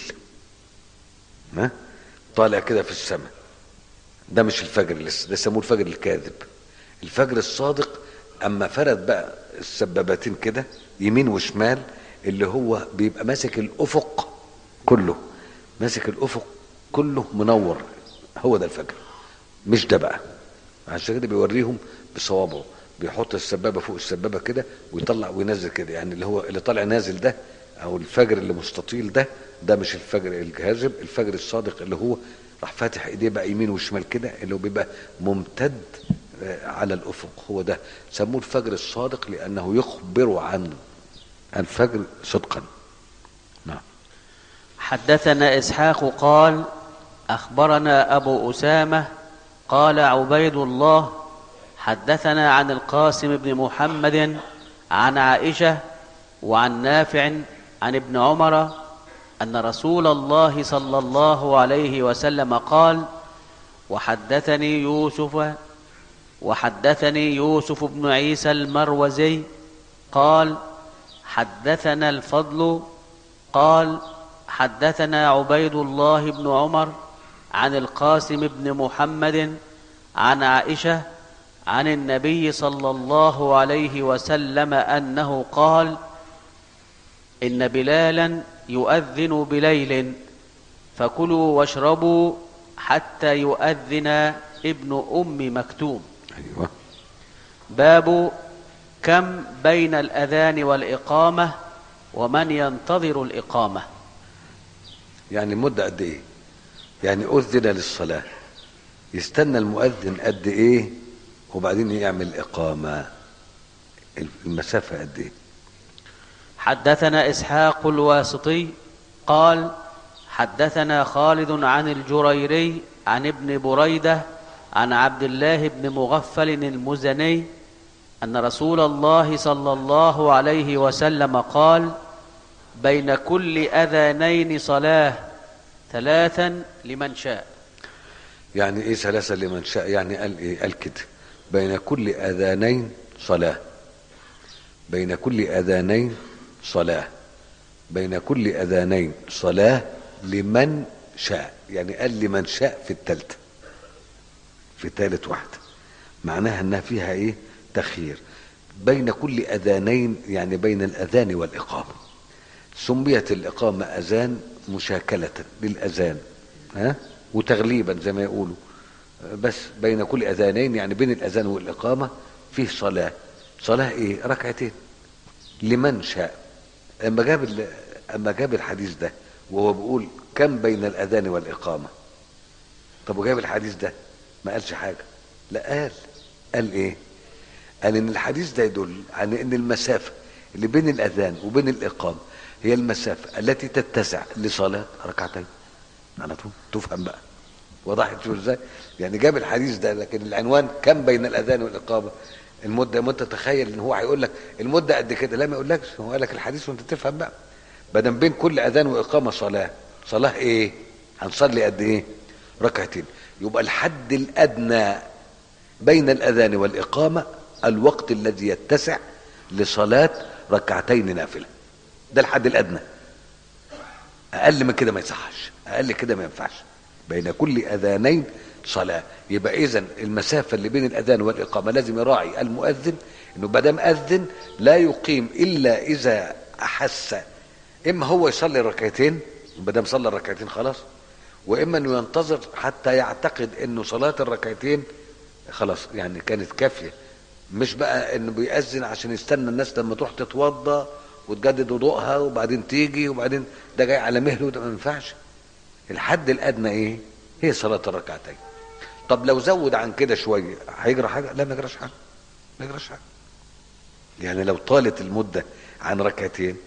ها طالع كده في السماء ده مش الفجر لسه ده سموه الفجر الكاذب الفجر الصادق اما فرد بقى السبابتين كده يمين وشمال اللي هو بيبقى ماسك الافق كله ماسك الافق كله منور هو ده الفجر مش ده بقى عشان كده بيوريهم بصوابعه بيحط السبابه فوق السبابه كده ويطلع وينزل كده يعني اللي هو اللي طالع نازل ده او الفجر اللي مستطيل ده ده مش الفجر الكاذب الفجر الصادق اللي هو راح فاتح ايديه بقى يمين وشمال كده اللي هو بيبقى ممتد آه، على الافق هو ده سموه الفجر الصادق لانه يخبر عن الفجر صدقا نعم حدثنا إسحاق قال أخبرنا أبو أسامة قال عبيد الله حدثنا عن القاسم بن محمد عن عائشة وعن نافع عن ابن عمر أن رسول الله صلى الله عليه وسلم قال وحدثني يوسف وحدثني يوسف بن عيسى المروزي قال حدثنا الفضل قال حدثنا عبيد الله بن عمر عن القاسم بن محمد عن عائشه عن النبي صلى الله عليه وسلم انه قال ان بلالا يؤذن بليل فكلوا واشربوا حتى يؤذن ابن ام مكتوم ايوه باب كم بين الاذان والاقامه ومن ينتظر الاقامه يعني مدة قد ايه يعني اذن للصلاة يستنى المؤذن قد ايه وبعدين يعمل اقامة المسافة قد ايه حدثنا إسحاق الواسطي قال حدثنا خالد عن الجريري عن ابن بريدة عن عبد الله بن مغفل المزني أن رسول الله صلى الله عليه وسلم قال بين كل أذانين صلاة ثلاثا لمن شاء يعني ايه ثلاثة لمن شاء يعني قال ايه قال كده بين كل اذانين صلاة بين كل اذانين صلاة بين كل اذانين صلاة لمن شاء يعني قال لمن شاء في التالتة في تالت واحدة معناها انها فيها ايه تخيير بين كل اذانين يعني بين الاذان والاقامة سميت الاقامة اذان مشاكلة للاذان ها وتغليبا زي ما يقولوا بس بين كل اذانين يعني بين الاذان والاقامه فيه صلاه صلاه ايه ركعتين لمن شاء اما جاب ال- اما جاب الحديث ده وهو بيقول كم بين الاذان والاقامه طب وجاب الحديث ده ما قالش حاجه لا قال قال ايه قال ان الحديث ده يدل على ان المسافه اللي بين الاذان وبين الاقامه هي المسافه التي تتسع لصلاه ركعتين على طول تفهم بقى وضحت شو ازاي يعني جاب الحديث ده لكن العنوان كم بين الاذان والاقامه المده ما انت تتخيل ان هو هيقول لك المده قد كده لا ما يقولكش هو قال لك الحديث وانت تفهم بقى بدل بين كل اذان واقامه صلاه صلاه ايه هنصلي قد ايه ركعتين يبقى الحد الادنى بين الاذان والاقامه الوقت الذي يتسع لصلاه ركعتين نافله ده الحد الادنى اقل من كده ما يصحش اقل كده ما ينفعش بين كل اذانين صلاه يبقى اذا المسافه اللي بين الاذان والاقامه لازم يراعي المؤذن انه ما دام اذن لا يقيم الا اذا احس اما هو يصلي ركعتين ما دام صلى الركعتين خلاص واما انه ينتظر حتى يعتقد انه صلاه الركعتين خلاص يعني كانت كافيه مش بقى انه بيأذن عشان يستنى الناس لما تروح تتوضى وتجدد وضوءها وبعدين تيجي وبعدين ده جاي على مهله ده ما ينفعش الحد الادنى ايه هي صلاه الركعتين طب لو زود عن كده شويه هيجرى حاجه لا ما يجراش حاجه ما يجراش حاجه يعني لو طالت المده عن ركعتين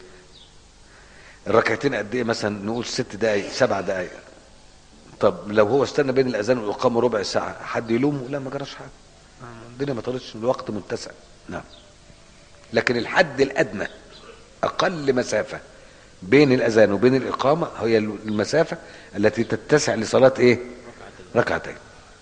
الركعتين قد ايه مثلا نقول ست دقايق سبع دقايق طب لو هو استنى بين الاذان والاقامه ربع ساعه حد يلومه لا ما جراش حاجه الدنيا ما طالتش الوقت متسع نعم لكن الحد الادنى اقل مسافه بين الاذان وبين الاقامه هي المسافه التي تتسع لصلاه ايه ركعتين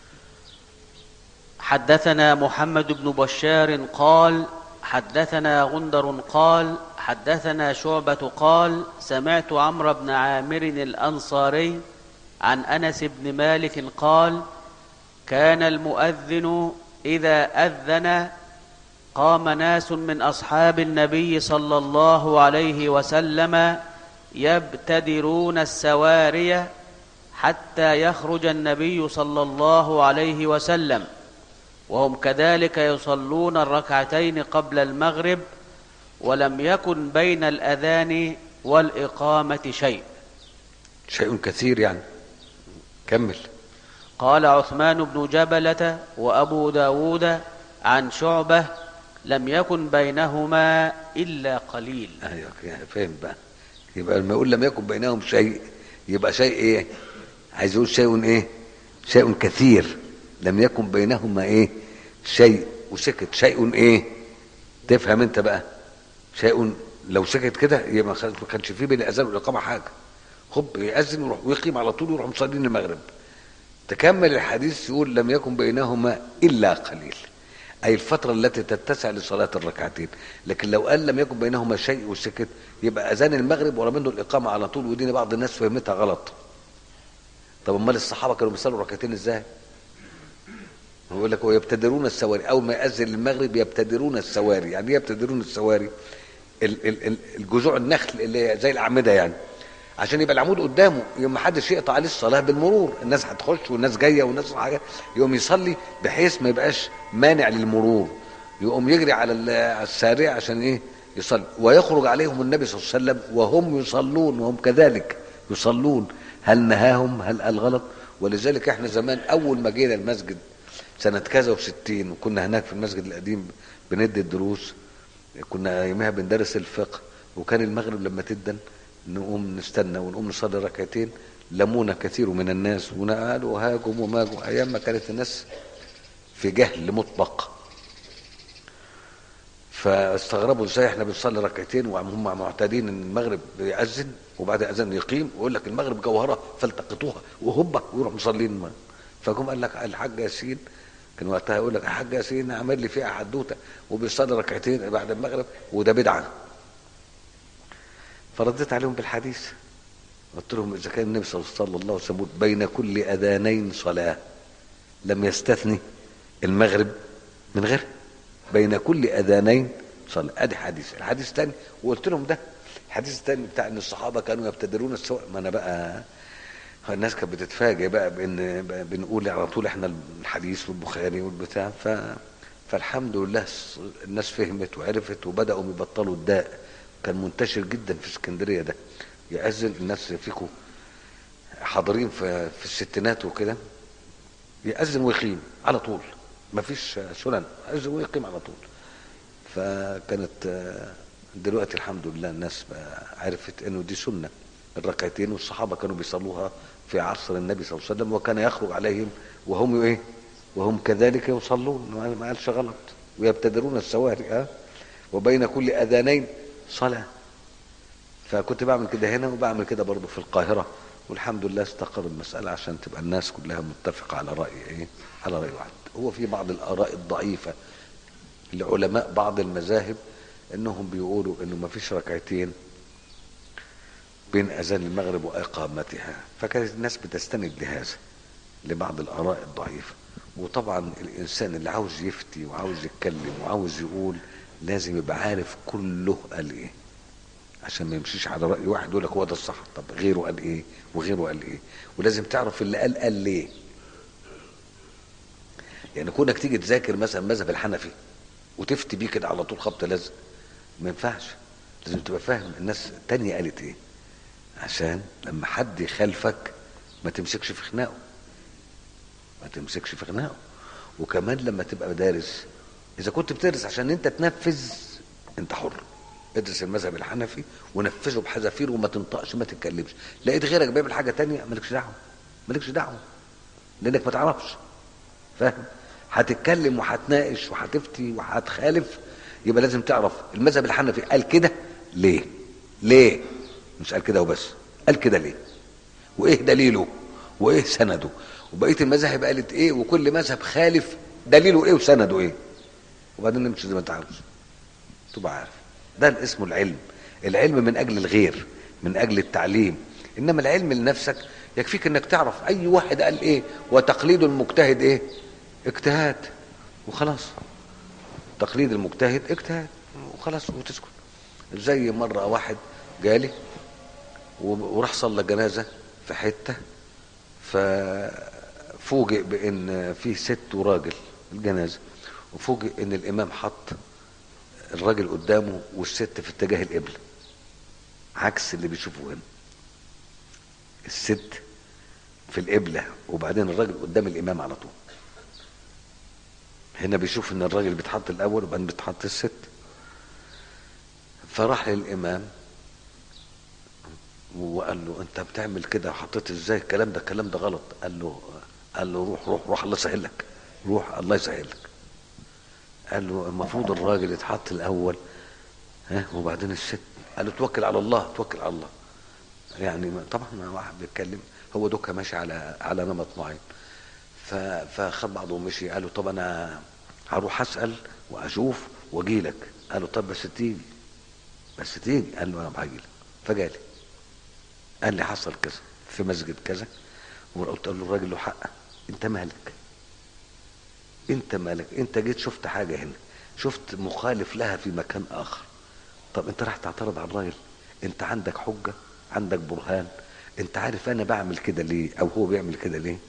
حدثنا محمد بن بشار قال حدثنا غندر قال حدثنا شعبة قال سمعت عمرو بن عامر الأنصاري عن أنس بن مالك قال كان المؤذن إذا أذن قام ناس من أصحاب النبي صلى الله عليه وسلم يبتدرون السواري حتى يخرج النبي صلى الله عليه وسلم وهم كذلك يصلون الركعتين قبل المغرب ولم يكن بين الأذان والإقامة شيء شيء كثير يعني كمل قال عثمان بن جبلة وأبو داود عن شعبة لم يكن بينهما إلا قليل ايوه كده، فاهم بقى يبقى لما يقول لم يكن بينهم شيء يبقى شيء ايه عايز يقول شيء ايه شيء كثير لم يكن بينهما ايه شيء وسكت شيء ايه تفهم انت بقى شيء لو سكت كده يبقى ما كانش فيه بين الاذان والاقامه حاجه خب يأذن ويروح ويقيم على طول ويروح مصلين المغرب تكمل الحديث يقول لم يكن بينهما الا قليل اي الفتره التي تتسع لصلاه الركعتين لكن لو قال لم يكن بينهما شيء وسكت يبقى اذان المغرب ورا منه الاقامه على طول ودي بعض الناس فهمتها غلط طب امال الصحابه كانوا بيصلوا ركعتين ازاي هو يقول لك ويبتدرون السواري اول ما ياذن المغرب يبتدرون السواري يعني ايه يبتدرون السواري ال- ال- ال- الجذوع النخل اللي هي زي الاعمده يعني عشان يبقى العمود قدامه يوم ما حدش يقطع عليه الصلاه بالمرور الناس هتخش والناس جايه والناس حاجه يقوم يصلي بحيث ما يبقاش مانع للمرور يقوم يجري على ال- على السارع عشان ايه يصلي ويخرج عليهم النبي صلى الله عليه وسلم وهم يصلون وهم كذلك يصلون هل نهاهم هل قال غلط ولذلك احنا زمان اول ما جينا المسجد سنة كذا وستين وكنا هناك في المسجد القديم بندي الدروس كنا ايامها بندرس الفقه وكان المغرب لما تدن نقوم نستنى ونقوم نصلي ركعتين لمونا كثير من الناس ونقالوا هاجم وماجوا ايام ما كانت الناس في جهل مطلق فاستغربوا ازاي احنا بنصلي ركعتين وهم معتادين ان المغرب بيأذن وبعد اذان يقيم ويقول لك المغرب جوهره فالتقطوها وهوبا ويروح مصلين المغرب فجم قال لك الحاج ياسين كان وقتها يقول لك الحاج ياسين عمل لي فيها حدوته وبيصلي ركعتين بعد المغرب وده بدعه فرديت عليهم بالحديث قلت لهم اذا كان النبي صلى الله عليه وسلم بين كل اذانين صلاه لم يستثني المغرب من غير بين كل اذانين صلاه ادي حديث الحديث الثاني وقلت لهم ده الحديث الثاني بتاع ان الصحابه كانوا يبتدرون السواء ما انا بقى الناس كانت بتتفاجئ بقى بان بنقول على طول احنا الحديث والبخاري والبتاع ف فالحمد لله الناس فهمت وعرفت وبداوا يبطلوا الداء كان منتشر جدا في اسكندريه ده يأذن الناس فيكم حاضرين في, في الستينات وكده يأذن ويقيم على طول مفيش سنن يأذن ويقيم على طول فكانت دلوقتي الحمد لله الناس عرفت انه دي سنه الركعتين والصحابه كانوا بيصلوها في عصر النبي صلى الله عليه وسلم وكان يخرج عليهم وهم ايه وهم كذلك يصلون ما قالش غلط ويبتدرون السواري ها وبين كل اذانين صلاه فكنت بعمل كده هنا وبعمل كده برضه في القاهره والحمد لله استقر المساله عشان تبقى الناس كلها متفقه على راي ايه على راي واحد هو في بعض الاراء الضعيفه لعلماء بعض المذاهب انهم بيقولوا انه ما فيش ركعتين بين اذان المغرب واقامتها فكانت الناس بتستند لهذا لبعض الاراء الضعيفه وطبعا الانسان اللي عاوز يفتي وعاوز يتكلم وعاوز يقول لازم يبقى عارف كله قال ايه عشان ما يمشيش على راي واحد يقول لك هو ده الصح طب غيره قال ايه وغيره قال ايه ولازم تعرف اللي قال قال ليه يعني كونك تيجي تذاكر مثلا مذهب الحنفي وتفتي بيه كده على طول خبط لازق ما ينفعش لازم تبقى فاهم الناس التانية قالت ايه عشان لما حد يخالفك ما تمسكش في خناقه ما تمسكش في خناقه وكمان لما تبقى دارس اذا كنت بتدرس عشان انت تنفذ انت حر ادرس المذهب الحنفي ونفذه بحذافير وما تنطقش ما تتكلمش لقيت غيرك بيعمل حاجه تانية مالكش دعوه مالكش دعوه لانك ما تعرفش فاهم هتتكلم وهتناقش وهتفتي وهتخالف يبقى لازم تعرف المذهب الحنفي قال كده ليه ليه مش قال كده وبس قال كده ليه وايه دليله وايه سنده وبقيه المذاهب قالت ايه وكل مذهب خالف دليله ايه وسنده ايه وبعدين نمشي زي ما انت عاوز تبقى عارف ده اللي اسمه العلم العلم من اجل الغير من اجل التعليم انما العلم لنفسك يكفيك انك تعرف اي واحد قال ايه وتقليد المجتهد ايه اجتهاد وخلاص تقليد المجتهد اجتهاد وخلاص وتسكت زي مرة واحد جالي وراح صلى جنازة في حتة ففوجئ بان في ست وراجل الجنازة وفوجئ ان الامام حط الراجل قدامه والست في اتجاه القبلة عكس اللي بيشوفه هنا الست في القبلة وبعدين الراجل قدام الامام على طول هنا بيشوف ان الراجل بيتحط الاول وبعدين بيتحط الست فراح للامام وقال له انت بتعمل كده وحطيت ازاي الكلام ده الكلام ده غلط قال له قال له روح روح روح الله يسهل لك روح الله يسهل لك قال له المفروض الراجل يتحط الاول ها وبعدين الست قال له توكل على الله توكل على الله يعني طبعا ما واحد بيتكلم هو دوكا ماشي على على نمط معين فخد بعضه ومشي قال له طب انا هروح اسال واشوف واجي لك قال له طب بس تيجي بس تيجي قال له انا هاجي لك فجالي قال لي حصل كذا في مسجد كذا وقلت له الراجل له حق انت مالك انت مالك انت جيت شفت حاجه هنا شفت مخالف لها في مكان اخر طب انت راح تعترض على الراجل انت عندك حجه عندك برهان انت عارف انا بعمل كده ليه او هو بيعمل كده ليه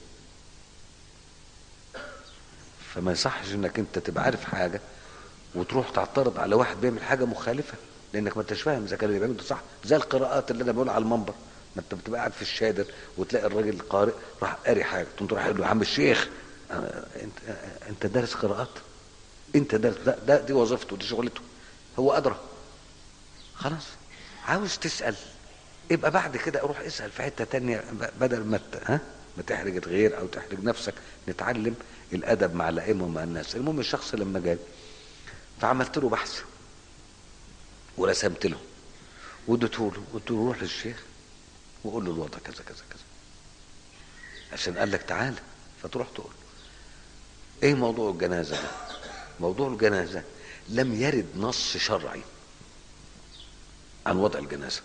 فما يصحش انك انت تبقى عارف حاجه وتروح تعترض على واحد بيعمل حاجه مخالفه لانك ما انتش فاهم اذا كان اللي بيعمله صح زي القراءات اللي انا بقولها على المنبر ما انت بتبقى قاعد في الشادر وتلاقي الراجل القارئ راح قاري حاجه تقوم تروح له يا عم الشيخ انت انت دارس قراءات انت دارس ده, ده دي وظيفته دي شغلته هو ادرى خلاص عاوز تسال يبقى بعد كده اروح اسال في حته تانية بدل ما ت- ها ما تحرج الغير او تحرج نفسك نتعلم الادب مع الائمه ومع الناس المهم الشخص لما جاي فعملت له بحث ورسمت له واديته له قلت له روح للشيخ وقول له الوضع كذا كذا كذا عشان قال لك تعالى فتروح تقول ايه موضوع الجنازه ده موضوع الجنازه لم يرد نص شرعي عن وضع الجنازه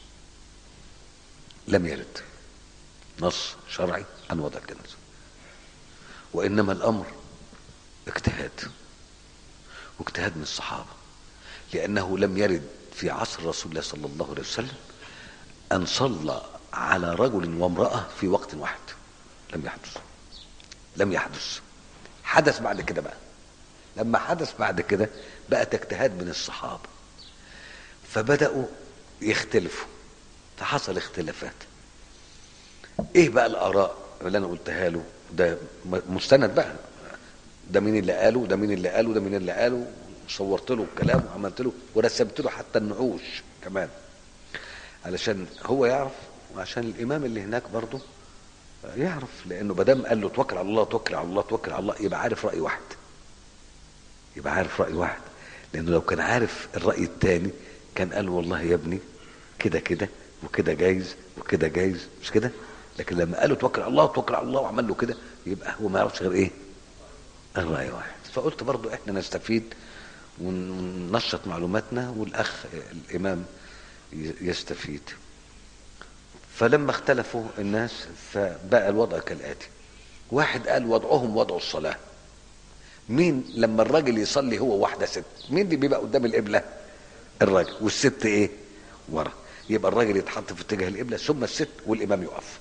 لم يرد نص شرعي عن وضع الجنازه وانما الامر اجتهاد واجتهاد من الصحابه لانه لم يرد في عصر رسول الله صلى الله عليه وسلم ان صلى على رجل وامراه في وقت واحد لم يحدث لم يحدث حدث بعد كده بقى لما حدث بعد كده بقت اجتهاد من الصحابه فبداوا يختلفوا فحصل اختلافات ايه بقى الاراء اللي انا قلتها له ده م- مستند بقى ده مين اللي قاله ده مين اللي قاله ده مين اللي قاله صورت له الكلام وعملت له ورسمت له حتى النعوش كمان علشان هو يعرف وعشان الامام اللي هناك برضه يعرف لانه ما دام قال له توكل على الله توكل على الله توكل على الله يبقى عارف راي واحد يبقى عارف راي واحد لانه لو كان عارف الراي الثاني كان قال والله يا ابني كده كده وكده جايز وكده جايز مش كده لكن لما قال له توكل على الله توكل على الله وعمل له كده يبقى هو ما يعرفش غير ايه الراي واحد فقلت برضو احنا نستفيد وننشط معلوماتنا والاخ الامام ي- يستفيد فلما اختلفوا الناس فبقى الوضع كالاتي واحد قال وضعهم وضع الصلاه مين لما الراجل يصلي هو واحده ست مين اللي بيبقى قدام القبله الراجل والست ايه ورا يبقى الراجل يتحط في اتجاه القبله ثم الست والامام يقف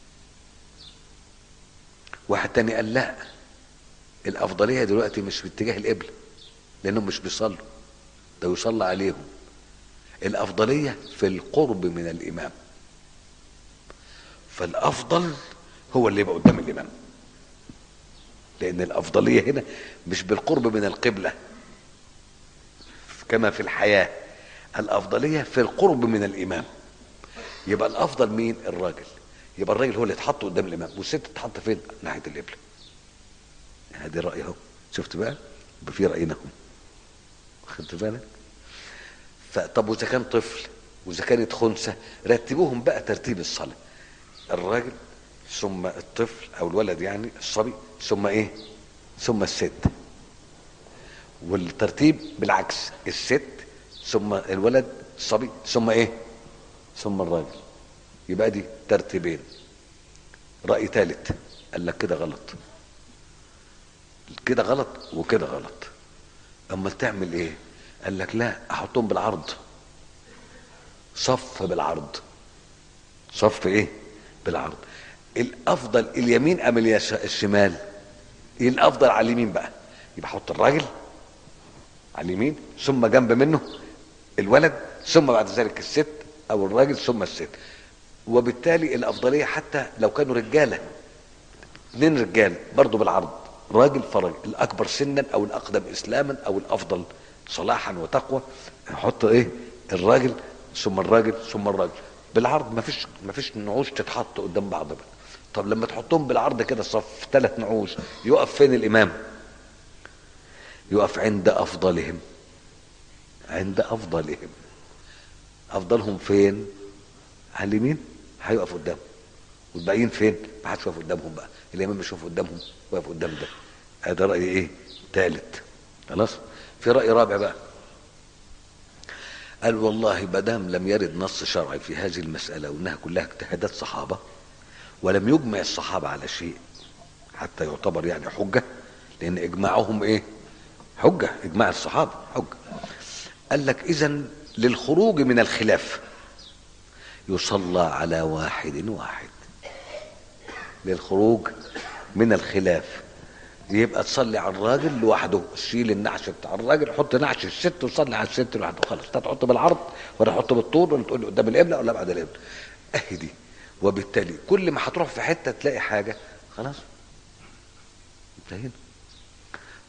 واحد تاني قال لا الافضليه دلوقتي مش في اتجاه القبله لانهم مش بيصلوا ده يصلى عليهم الافضليه في القرب من الامام فالافضل هو اللي يبقى قدام الامام لان الافضليه هنا مش بالقرب من القبله كما في الحياه الافضليه في القرب من الامام يبقى الافضل مين الراجل يبقى الراجل هو اللي يتحط قدام الامام والست تتحط فين ناحيه القبله هذه راي اهو شفت بقى يبقى في راينا هم خدت بالك فطب واذا كان طفل واذا كانت خنثى رتبوهم بقى ترتيب الصلاه الراجل ثم الطفل او الولد يعني الصبي ثم ايه ثم الست والترتيب بالعكس الست ثم الولد الصبي ثم ايه ثم الراجل يبقى دي ترتيبين رأي ثالث قال لك كده غلط كده غلط وكده غلط اما تعمل ايه قال لك لا احطهم بالعرض صف بالعرض صف ايه بالعرض الافضل اليمين ام اليس- الشمال ايه الافضل على اليمين بقى يبقى احط الراجل على اليمين ثم جنب منه الولد ثم بعد ذلك الست او الراجل ثم الست وبالتالي الافضليه حتى لو كانوا رجاله اثنين رجال برضه بالعرض راجل فرج الاكبر سنا او الاقدم اسلاما او الافضل صلاحا وتقوى نحط ايه الراجل ثم الراجل ثم الراجل بالعرض ما فيش ما فيش نعوش تتحط قدام بعض بقى طب لما تحطهم بالعرض كده صف ثلاث نعوش يقف فين الامام يقف عند افضلهم عند افضلهم افضلهم فين على اليمين هيقف قدامه والباقيين فين ما حدش واقف قدامهم بقى الامام مش واقف قدامهم واقف قدام ده هذا راي ايه ثالث خلاص في راي رابع بقى قال والله ما دام لم يرد نص شرعي في هذه المساله وانها كلها اجتهادات صحابه ولم يجمع الصحابه على شيء حتى يعتبر يعني حجه لان اجماعهم ايه حجه اجماع الصحابه حجه قال لك اذا للخروج من الخلاف يصلى على واحد واحد للخروج من الخلاف يبقى تصلي على الراجل لوحده شيل النعش بتاع الراجل حط نعش الست وصلي على الست لوحده خلاص انت تحطه بالعرض ولا تحطه بالطول ولا تقول له قدام القبله ولا بعد القبله اهي دي وبالتالي كل ما هتروح في حته تلاقي حاجه خلاص انتهينا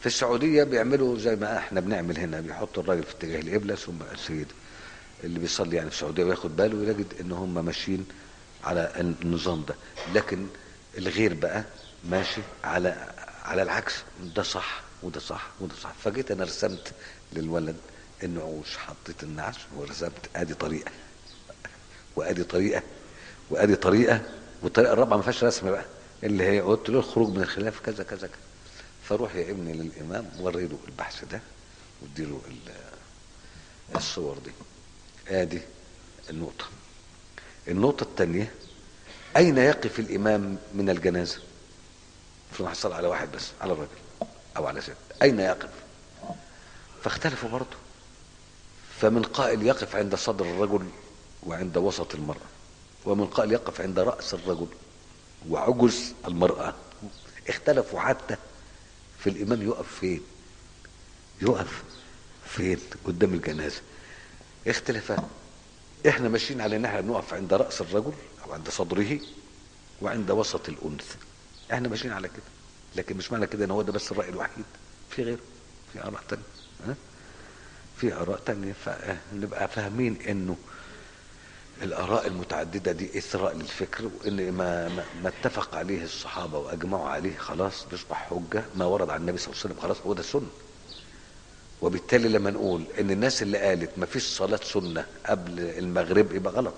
في السعوديه بيعملوا زي ما احنا بنعمل هنا بيحطوا الراجل في اتجاه القبله ثم السيد اللي بيصلي يعني في السعوديه وياخد باله ويجد ان هم ماشيين على النظام ده لكن الغير بقى ماشي على على العكس ده صح وده صح وده صح فجيت انا رسمت للولد النعوش حطيت النعش ورسمت ادي طريقه وادي طريقه وادي طريقه والطريقه الرابعه ما فيهاش رسم بقى اللي هي قلت له الخروج من الخلاف كذا كذا كذا فروح يا ابني للامام وري له البحث ده واديله ال- الصور دي ادي النقطه النقطه الثانيه اين يقف الامام من الجنازه المفروض حصل على واحد بس على الرجل او على ست اين يقف فاختلفوا برضه فمن قائل يقف عند صدر الرجل وعند وسط المرأة ومن قائل يقف عند رأس الرجل وعجز المرأة اختلفوا حتى في الإمام يقف فين يقف فين قدام الجنازة اختلافات احنا ماشيين على ان احنا بنقف عند رأس الرجل او عند صدره وعند وسط الأنثى احنا ماشيين على كده لكن مش معنى كده ان هو ده بس الرأي الوحيد في غيره في آراء تانية ها؟ في آراء تانية فنبقى فاهمين انه الآراء المتعددة دي إثراء للفكر وإن ما, ما, ما اتفق عليه الصحابة وأجمعوا عليه خلاص يصبح حجة ما ورد عن النبي صلى الله عليه وسلم خلاص هو ده السنة وبالتالي لما نقول إن الناس اللي قالت ما فيش صلاة سنة قبل المغرب يبقى غلط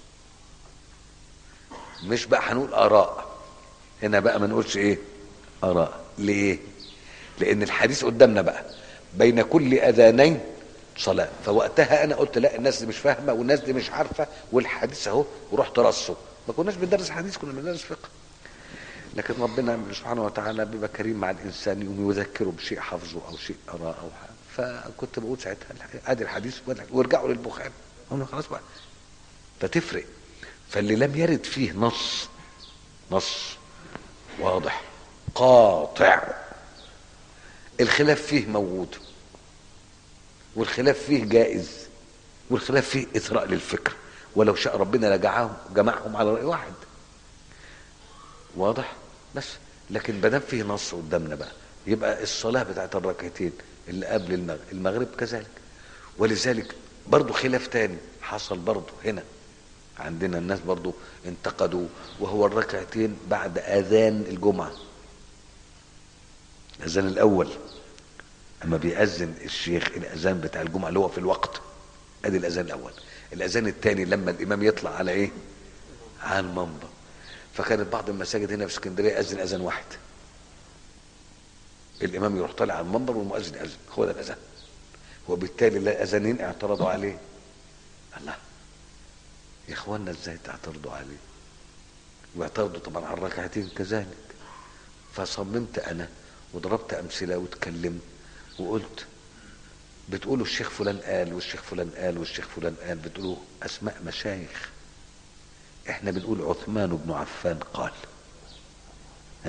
مش بقى هنقول آراء هنا بقى ما نقولش إيه آراء ليه لأن الحديث قدامنا بقى بين كل أذانين صلاة فوقتها أنا قلت لا الناس دي مش فاهمة والناس دي مش عارفة والحديث أهو ورحت رصه ما كناش بندرس حديث كنا بندرس فقه لكن ربنا سبحانه وتعالى بيبقى كريم مع الإنسان يوم يذكره بشيء حفظه أو شيء قراه أو حاجة فكنت بقول ساعتها ادي الحديث وارجعوا للبخاري هم خلاص بقى فتفرق فاللي لم يرد فيه نص نص واضح قاطع الخلاف فيه موجود والخلاف فيه جائز والخلاف فيه اثراء للفكر ولو شاء ربنا لجعهم جمعهم على راي واحد واضح بس لكن ما دام فيه نص قدامنا بقى يبقى الصلاه بتاعت الركعتين اللي قبل المغرب المغرب كذلك ولذلك برضو خلاف تاني حصل برضو هنا عندنا الناس برضو انتقدوا وهو الركعتين بعد اذان الجمعه الاذان الاول اما بيأذن الشيخ الاذان بتاع الجمعه اللي هو في الوقت ادي الاذان الاول الاذان الثاني لما الامام يطلع على ايه على المنبر فكانت بعض المساجد هنا في اسكندريه يأذن اذان واحد الامام يروح طالع على المنبر والمؤذن يأذن هو ده الاذان وبالتالي لا اذانين اعترضوا عليه الله يا اخوانا ازاي تعترضوا عليه واعترضوا طبعا على الركعتين كذلك فصممت انا وضربت امثله واتكلمت وقلت بتقولوا الشيخ فلان قال والشيخ فلان قال والشيخ فلان قال بتقولوا اسماء مشايخ احنا بنقول عثمان بن عفان قال ها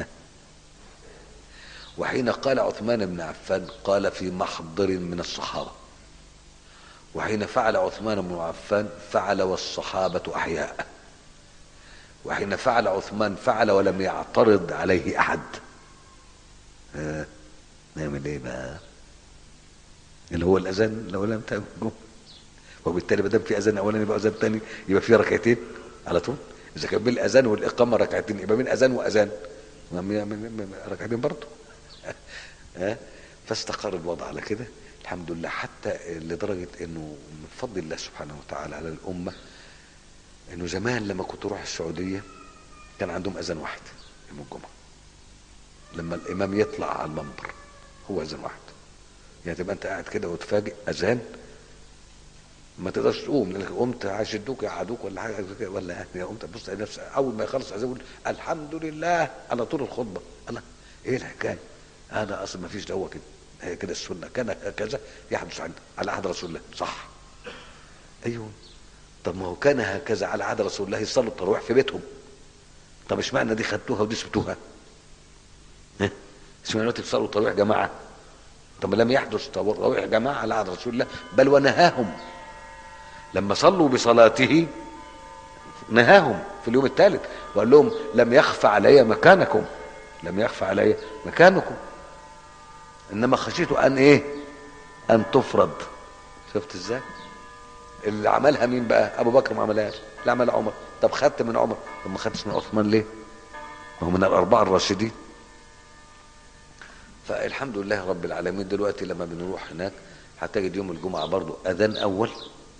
وحين قال عثمان بن عفان قال في محضر من الصحابه وحين فعل عثمان بن عفان فعل والصحابه احياء وحين فعل عثمان فعل ولم يعترض عليه احد ها نعمل ايه بقى اللي هو الاذان لو لم تكن وبالتالي ما دام في اذان اولاني يبقى اذان ثاني يبقى في ركعتين على طول اذا كان بين الاذان والاقامه ركعتين يبقى بين اذان واذان ركعتين برضه ها فاستقر الوضع على كده الحمد لله حتى لدرجه انه من فضل الله سبحانه وتعالى على الامه انه زمان لما كنت اروح السعوديه كان عندهم اذان واحد يوم الجمعه لما الامام يطلع على المنبر هو اذان واحد يعني تبقى انت قاعد كده وتفاجئ اذان ما تقدرش تقوم لانك قمت هيشدوك يقعدوك ولا حاجه زي كده ولا يعني قمت تبص على نفسك اول ما يخلص اذان يقول الحمد لله على طول الخطبه الله ايه الحكايه؟ هذا اصلا ما فيش ده هو كده هي كده السنه كان هكذا يحدث عند على عهد رسول الله صح ايوه طب ما هو كان هكذا على عهد رسول الله يصلوا التراويح في بيتهم طب اشمعنى دي خدتوها ودي سبتوها؟ ها؟ اشمعنى دلوقتي بتصلوا التراويح جماعه؟ طب لم يحدث تراويح جماعه على عهد رسول الله بل ونهاهم لما صلوا بصلاته نهاهم في اليوم الثالث وقال لهم لم يخفى علي مكانكم لم يخفى علي مكانكم انما خشيت ان ايه ان تفرض شفت ازاي اللي عملها مين بقى ابو بكر ما عملهاش اللي عملها عمر طب خدت من عمر طب ما خدتش من عثمان ليه ما هو من الاربعه الراشدين فالحمد لله رب العالمين دلوقتي لما بنروح هناك هتجد يوم الجمعه برضو اذان اول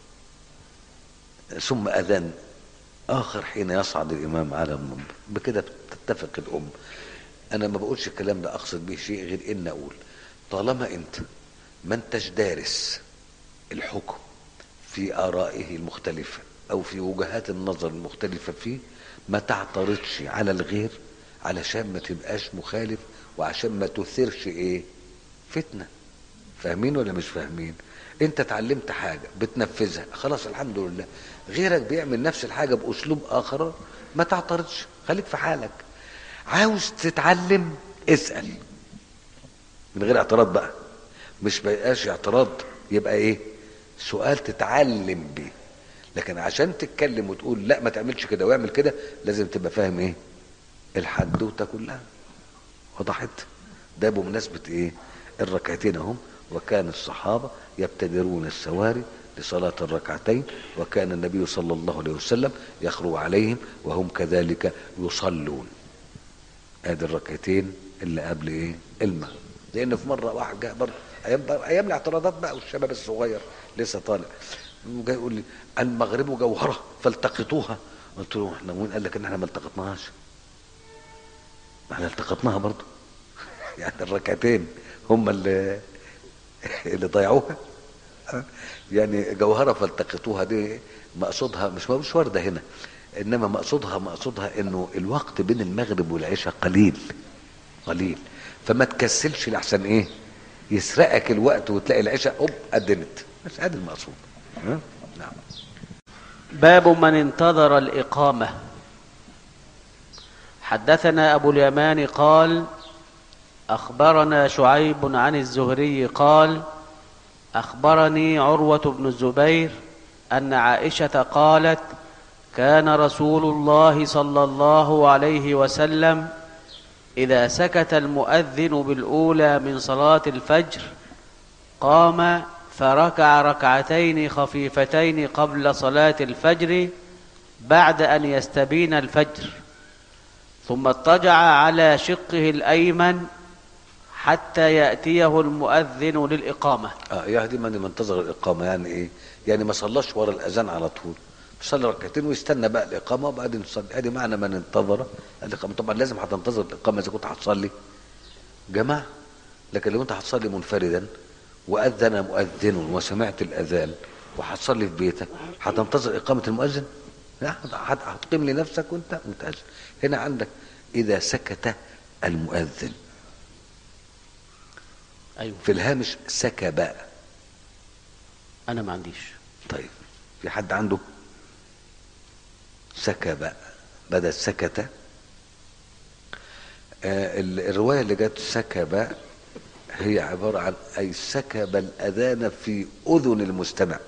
ثم اذان اخر حين يصعد الامام على المنبر بكده تتفق الام انا ما بقولش الكلام ده اقصد به شيء غير ان اقول طالما انت ما انتش دارس الحكم في ارائه المختلفه او في وجهات النظر المختلفه فيه ما تعترضش على الغير علشان ما تبقاش مخالف وعشان ما تثيرش ايه فتنه فاهمين ولا مش فاهمين انت اتعلمت حاجه بتنفذها خلاص الحمد لله غيرك بيعمل نفس الحاجه باسلوب اخر ما تعترضش خليك في حالك عاوز تتعلم اسال من غير اعتراض بقى مش بيبقاش اعتراض يبقى ايه سؤال تتعلم بيه لكن عشان تتكلم وتقول لا ما تعملش كده واعمل كده لازم تبقى فاهم ايه الحدوته كلها وضحت ده بمناسبه ايه الركعتين اهم وكان الصحابه يبتدرون السواري لصلاة الركعتين وكان النبي صلى الله عليه وسلم يخرج عليهم وهم كذلك يصلون ادي الركعتين اللي قبل ايه المغرب لان في مره واحد جاء برضه ايام ايام الاعتراضات بقى والشباب الصغير لسه طالع جاي يقول لي المغرب جوهره فالتقطوها قلت له احنا مين قال لك ان احنا ما التقطناهاش ما احنا التقطناها برضه يعني الركعتين هم اللي اللي ضيعوها يعني جوهره فالتقطوها دي مقصودها مش مش وارده هنا انما مقصودها مقصودها انه الوقت بين المغرب والعشاء قليل قليل فما تكسلش لحسن ايه يسرقك الوقت وتلاقي العشاء اوب قدمت بس هذا المقصود ها؟ نعم باب من انتظر الإقامة حدثنا أبو اليمان قال أخبرنا شعيب عن الزهري قال أخبرني عروة بن الزبير أن عائشة قالت كان رسول الله صلى الله عليه وسلم إذا سكت المؤذن بالأولى من صلاة الفجر قام فركع ركعتين خفيفتين قبل صلاة الفجر بعد أن يستبين الفجر ثم اضطجع على شقه الأيمن حتى يأتيه المؤذن للإقامة اه يهدي من منتظر الاقامه يعني ايه يعني ما صلاش ورا الاذان على طول صلي ركعتين ويستنى بقى الاقامه وبعدين يصلي ادي معنى من انتظر الاقامه طبعا لازم هتنتظر الاقامه اذا كنت هتصلي جماعه لكن لو انت هتصلي منفردا واذن مؤذن وسمعت الاذان وهتصلي في بيتك هتنتظر اقامه المؤذن لا هت- هتقيم لنفسك وانت متاذن هنا عندك اذا سكت المؤذن أيوة في الهامش سكب أنا ما عنديش طيب في حد عنده سكب بدل سكت آه ال- الرواية اللي جت سكب هي عبارة عن أي سكب الأذان في أذن المستمع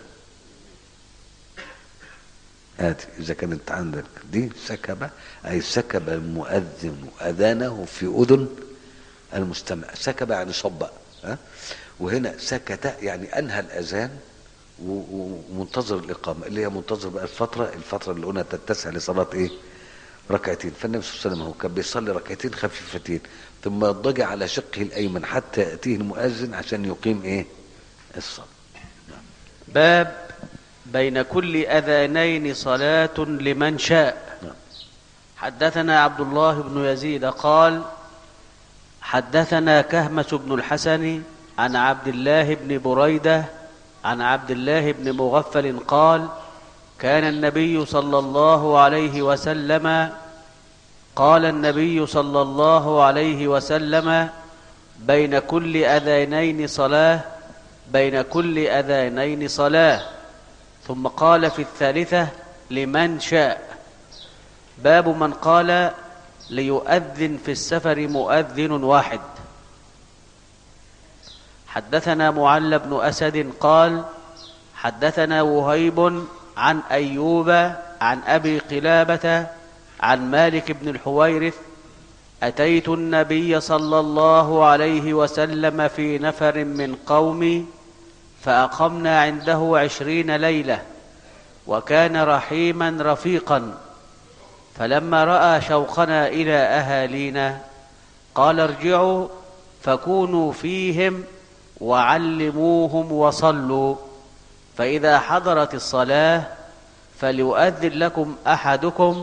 هاتي إذا كانت عندك دي سكب أي سكب المؤذن أذانه في أذن المستمع سكب يعني صب ها وهنا سكت يعني أنهى الأذان و- و- ومنتظر الإقامة اللي هي منتظر بقى الفترة الفترة اللي قلنا تتسع لصلاة إيه ركعتين فالنبي صلى الله عليه وسلم هو كان بيصلي ركعتين خفيفتين ثم يضطجع على شقه الأيمن حتى يأتيه المؤذن عشان يقيم إيه الصلاة باب بين كل أذانين صلاة لمن شاء نعم. حدثنا عبد الله بن يزيد قال حدثنا كهمة بن الحسن عن عبد الله بن بريدة عن عبد الله بن مغفل قال كان النبي صلى الله عليه وسلم قال النبي صلى الله عليه وسلم بين كل أذانين صلاة بين كل أذانين صلاة ثم قال في الثالثة لمن شاء باب من قال ليؤذن في السفر مؤذن واحد حدثنا معل بن أسد قال حدثنا وهيب عن أيوب عن أبي قلابة عن مالك بن الحويرث اتيت النبي صلى الله عليه وسلم في نفر من قومي فاقمنا عنده عشرين ليله وكان رحيما رفيقا فلما راى شوقنا الى اهالينا قال ارجعوا فكونوا فيهم وعلموهم وصلوا فاذا حضرت الصلاه فليؤذن لكم احدكم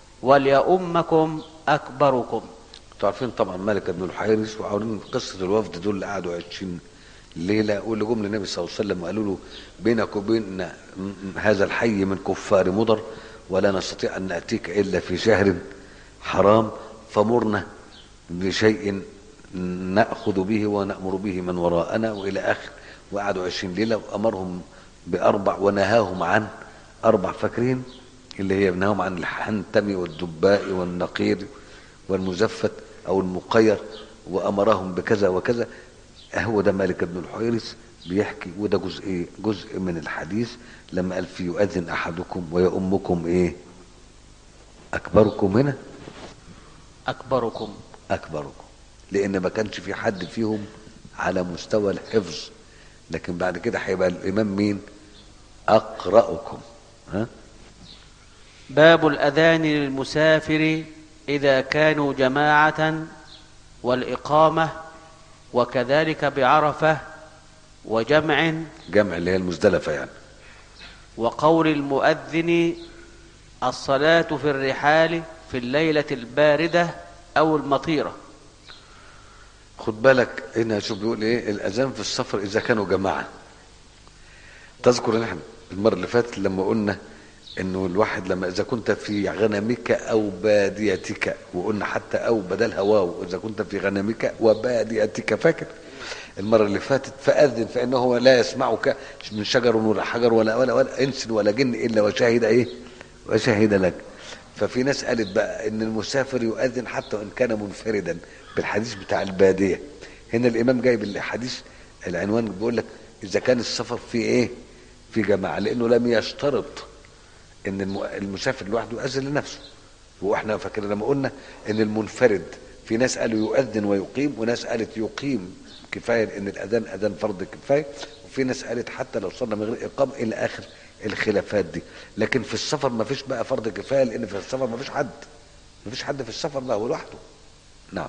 وليؤمكم اكبركم انتوا عارفين طبعا مالك بن الحيرث وعارفين قصه الوفد دول اللي قعدوا 20 ليله واللي جم للنبي صلى الله عليه وسلم وقالوا له بينك وبين هذا الحي من كفار مضر ولا نستطيع ان ناتيك الا في شهر حرام فمرنا بشيء ناخذ به ونامر به من وراءنا والى اخر وقعدوا 20 ليله وامرهم باربع ونهاهم عن اربع فاكرين اللي هي نهاهم عن الحنتم والدباء والنقير والمزفت او المقير وامرهم بكذا وكذا هو ده مالك بن الحويرث بيحكي وده جزء ايه جزء من الحديث لما قال في يؤذن احدكم ويؤمكم ايه اكبركم هنا اكبركم اكبركم لان ما كانش في حد فيهم على مستوى الحفظ لكن بعد كده هيبقى الامام مين اقراكم ها باب الاذان للمسافر اذا كانوا جماعه والاقامه وكذلك بعرفه وجمع جمع اللي هي المزدلفه يعني وقول المؤذن الصلاه في الرحال في الليله البارده او المطيره خد بالك هنا شوف بيقول ايه الاذان في السفر اذا كانوا جماعه تذكر ان احنا المره اللي فاتت لما قلنا انه الواحد لما اذا كنت في غنمك او باديتك وقلنا حتى او بدلها واو اذا كنت في غنمك وباديتك فاكر المره اللي فاتت فاذن فانه لا يسمعك من شجر ولا حجر ولا ولا ولا انس ولا جن الا وشهد ايه وشهد لك ففي ناس قالت بقى ان المسافر يؤذن حتى وان كان منفردا بالحديث بتاع الباديه هنا الامام جايب الحديث العنوان بيقول لك اذا كان السفر في ايه في جماعه لانه لم يشترط ان الم- المسافر لوحده يؤذن لنفسه واحنا فاكرين لما قلنا ان المنفرد في ناس قالوا يؤذن ويقيم وناس قالت يقيم كفايه ان الاذان اذان فرض كفايه وفي ناس قالت حتى لو صلى من غير اقامه الى اخر الخلافات دي لكن في السفر ما فيش بقى فرض كفايه لان في السفر ما فيش حد ما فيش حد في السفر بقى هو لوحده نعم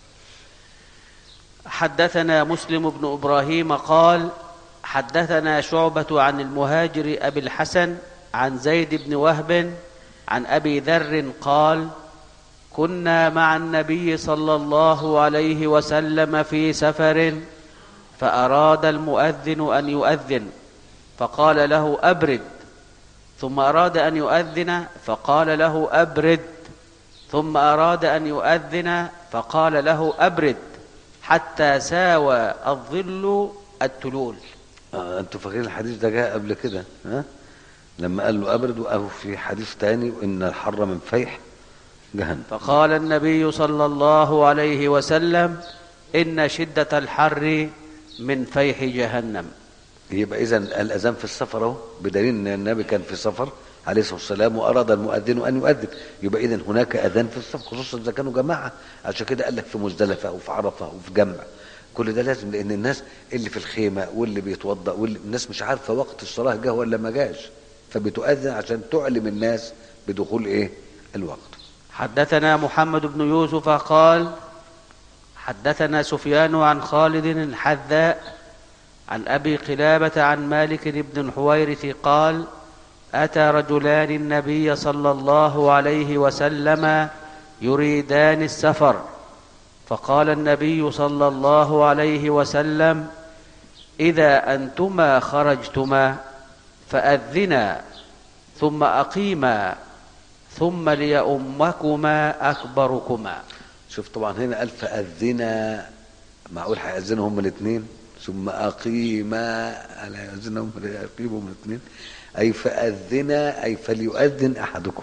حدثنا مسلم بن ابراهيم قال حدثنا شعبه عن المهاجر ابي الحسن عن زيد بن وهب عن ابي ذر قال كنا مع النبي صلى الله عليه وسلم في سفر فاراد المؤذن ان يؤذن فقال له ابرد ثم اراد ان يؤذن فقال له ابرد ثم اراد ان يؤذن فقال له ابرد حتى ساوى الظل التلول آه انتوا فاكرين الحديث ده جاء قبل كده ها لما قال له ابرد او في حديث تاني ان الحر من فيح جهنم فقال النبي صلى الله عليه وسلم ان شده الحر من فيح جهنم يبقى اذا الاذان في السفر اهو بدليل ان النبي كان في سفر عليه الصلاه والسلام واراد المؤذن ان يؤذن يبقى اذا هناك اذان في السفر خصوصا اذا كانوا جماعه عشان كده قال لك في مزدلفه وفي عرفه وفي جمع كل ده لازم لان الناس اللي في الخيمه واللي بيتوضا واللي الناس مش عارفه وقت الصلاه جه ولا ما جاش فبتؤذن عشان تعلم الناس بدخول ايه الوقت حدثنا محمد بن يوسف قال حدثنا سفيان عن خالد الحذاء عن ابي قلابه عن مالك بن الحويرث قال اتى رجلان النبي صلى الله عليه وسلم يريدان السفر فقال النبي صلى الله عليه وسلم اذا انتما خرجتما فاذنا ثم اقيما ثم ليؤمكما اكبركما شوف طبعا هنا قال فاذنا معقول هيأذنوا هم الاثنين ثم اقيما الا يأذن هم يقيموا هم الاثنين اي فاذنا اي فليؤذن احدكم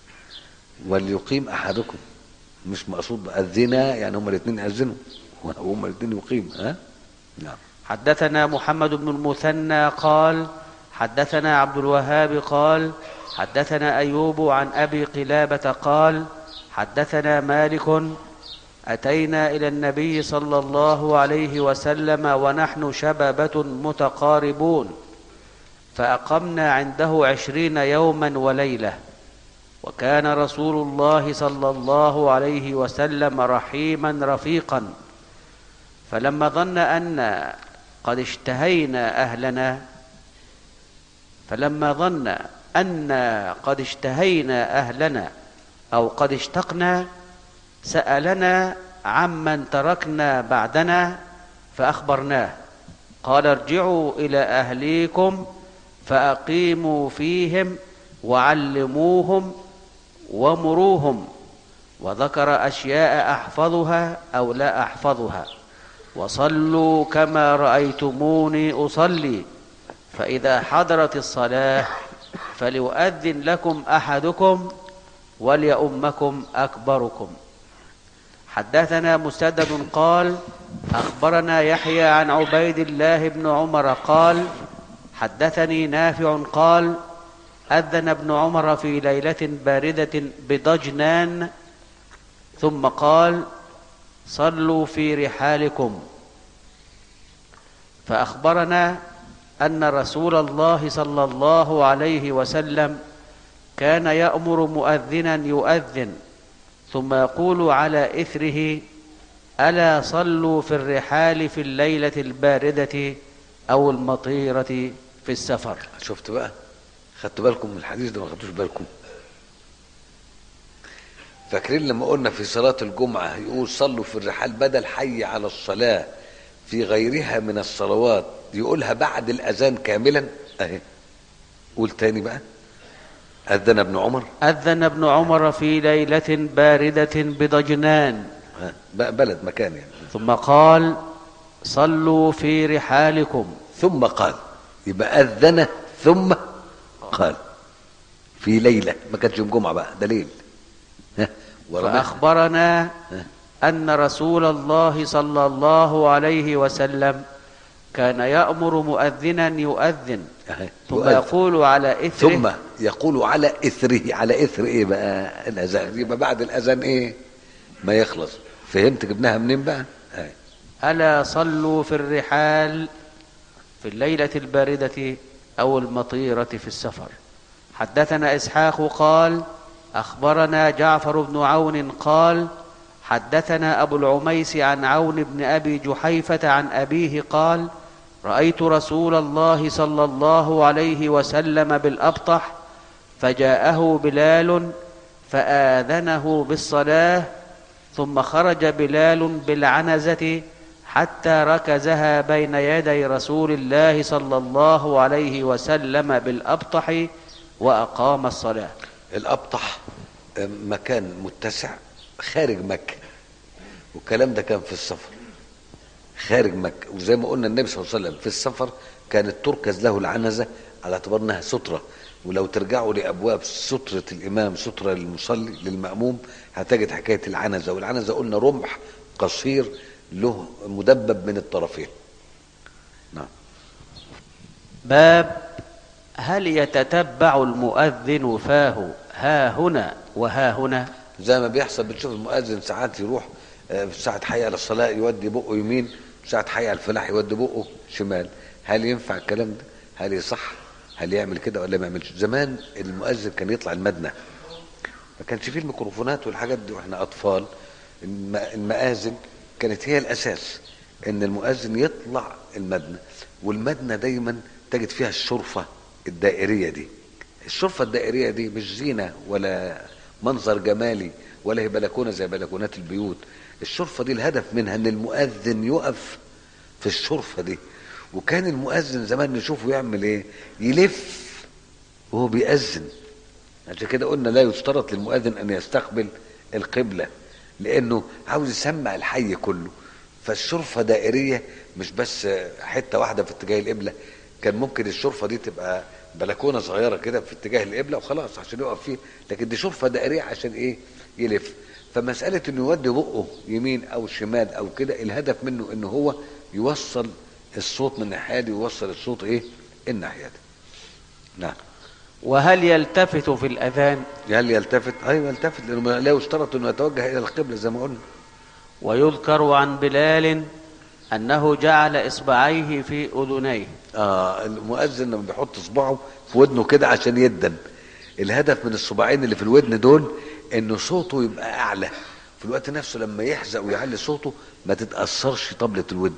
وليقيم احدكم مش مقصود اذنا يعني هم الاثنين يأذنوا وهم الاثنين يقيم ها نعم حدثنا محمد بن المثنى قال حدثنا عبد الوهاب قال حدثنا ايوب عن ابي قلابه قال حدثنا مالك أتينا إلى النبي صلى الله عليه وسلم ونحن شببة متقاربون فأقمنا عنده عشرين يوما وليلة وكان رسول الله صلى الله عليه وسلم رحيما رفيقا فلما ظن أن قد اشتهينا أهلنا فلما ظن أن قد اشتهينا أهلنا أو قد اشتقنا سألنا عمن تركنا بعدنا فأخبرناه قال ارجعوا إلى أهليكم فأقيموا فيهم وعلموهم ومروهم وذكر أشياء أحفظها أو لا أحفظها وصلوا كما رأيتموني أصلي فإذا حضرت الصلاة فليؤذن لكم أحدكم وليؤمكم أكبركم حدثنا مسدد قال أخبرنا يحيى عن عبيد الله بن عمر قال حدثني نافع قال أذن ابن عمر في ليلة باردة بضجنان ثم قال صلوا في رحالكم فأخبرنا أن رسول الله صلى الله عليه وسلم كان يأمر مؤذنا يؤذن ثم يقول على إثره ألا صلوا في الرحال في الليلة الباردة أو المطيرة في السفر شفت بقى خدتوا بالكم من الحديث ده ما خدتوش بالكم فاكرين لما قلنا في صلاة الجمعة يقول صلوا في الرحال بدل حي على الصلاة في غيرها من الصلوات يقولها بعد الأذان كاملا أهي قول تاني بقى أذن ابن عمر أذن ابن عمر في ليلة باردة بضجنان ها، بقى بلد مكان يعني ثم قال صلوا في رحالكم ثم قال يبقى أذن ثم قال في ليلة ما كانش يوم جمعة بقى ده ليل ها، ورا فأخبرنا أن رسول الله صلى الله عليه وسلم كان يأمر مؤذنا يؤذن أهي، ثم يؤذن. يقول على إثره ثم يقول على اثره على اثر ايه بقى الاذان يبقى بعد الاذان ايه ما يخلص فهمت جبناها منين بقى أي. ألا صلوا في الرحال في الليلة الباردة أو المطيرة في السفر حدثنا إسحاق قال أخبرنا جعفر بن عون قال حدثنا أبو العميس عن عون بن أبي جحيفة عن أبيه قال رأيت رسول الله صلى الله عليه وسلم بالأبطح فجاءه بلال فآذنه بالصلاة ثم خرج بلال بالعنزة حتى ركزها بين يدي رسول الله صلى الله عليه وسلم بالأبطح وأقام الصلاة الابطح آه، مكان متسع خارج مكه والكلام ده كان في السفر خارج مكه وزي ما قلنا النبي صلى الله عليه وسلم في السفر كانت تركز له العنزه على اعتبار انها ستره ولو ترجعوا لابواب ستره الامام ستره للمصلي للماموم هتجد حكايه العنزه والعنزه قلنا رمح قصير له مدبب من الطرفين نعم باب هل يتتبع المؤذن فاه ها هنا وها هنا زي ما بيحصل بتشوف المؤذن ساعات يروح آه، في ساعة حي على الصلاة يودي بقه يمين ساعة حي على الفلاح يودي بقه شمال هل ينفع الكلام ده؟ هل يصح؟ هل يعمل كده ولا ما يعملش؟ زمان المؤذن كان يطلع المدنة ما كانش فيه الميكروفونات والحاجات دي واحنا أطفال الم- المآذن كانت هي الأساس إن المؤذن يطلع المدنة والمدنة دايما تجد فيها الشرفة الدائرية دي الشرفة الدائرية دي مش زينة ولا منظر جمالي ولا هي بلكونة زي بلكونات البيوت الشرفة دي الهدف منها ان المؤذن يقف في الشرفة دي وكان المؤذن زمان نشوفه يعمل ايه يلف وهو بيأذن عشان كده قلنا لا يشترط للمؤذن ان يستقبل القبلة لانه عاوز يسمع الحي كله فالشرفة دائرية مش بس حتة واحدة في اتجاه القبلة كان ممكن الشرفة دي تبقى بلكونة صغيرة كده في اتجاه القبلة وخلاص عشان يقف فيه لكن دي شرفة دائرية عشان ايه يلف فمسألة انه يودي بقه يمين او شمال او كده الهدف منه انه هو يوصل الصوت من الناحية دي ويوصل الصوت ايه الناحية دي نعم وهل يلتفت في الأذان هل يلتفت ايوه يلتفت لانه لا يشترط انه يتوجه الى القبلة زي ما قلنا ويذكر عن بلال أنه جعل إصبعيه في أذنيه اه المؤذن لما بيحط صباعه في ودنه كده عشان يدن الهدف من الصباعين اللي في الودن دول انه صوته يبقى اعلى في الوقت نفسه لما يحزق ويعلي صوته ما تتاثرش طبله الودن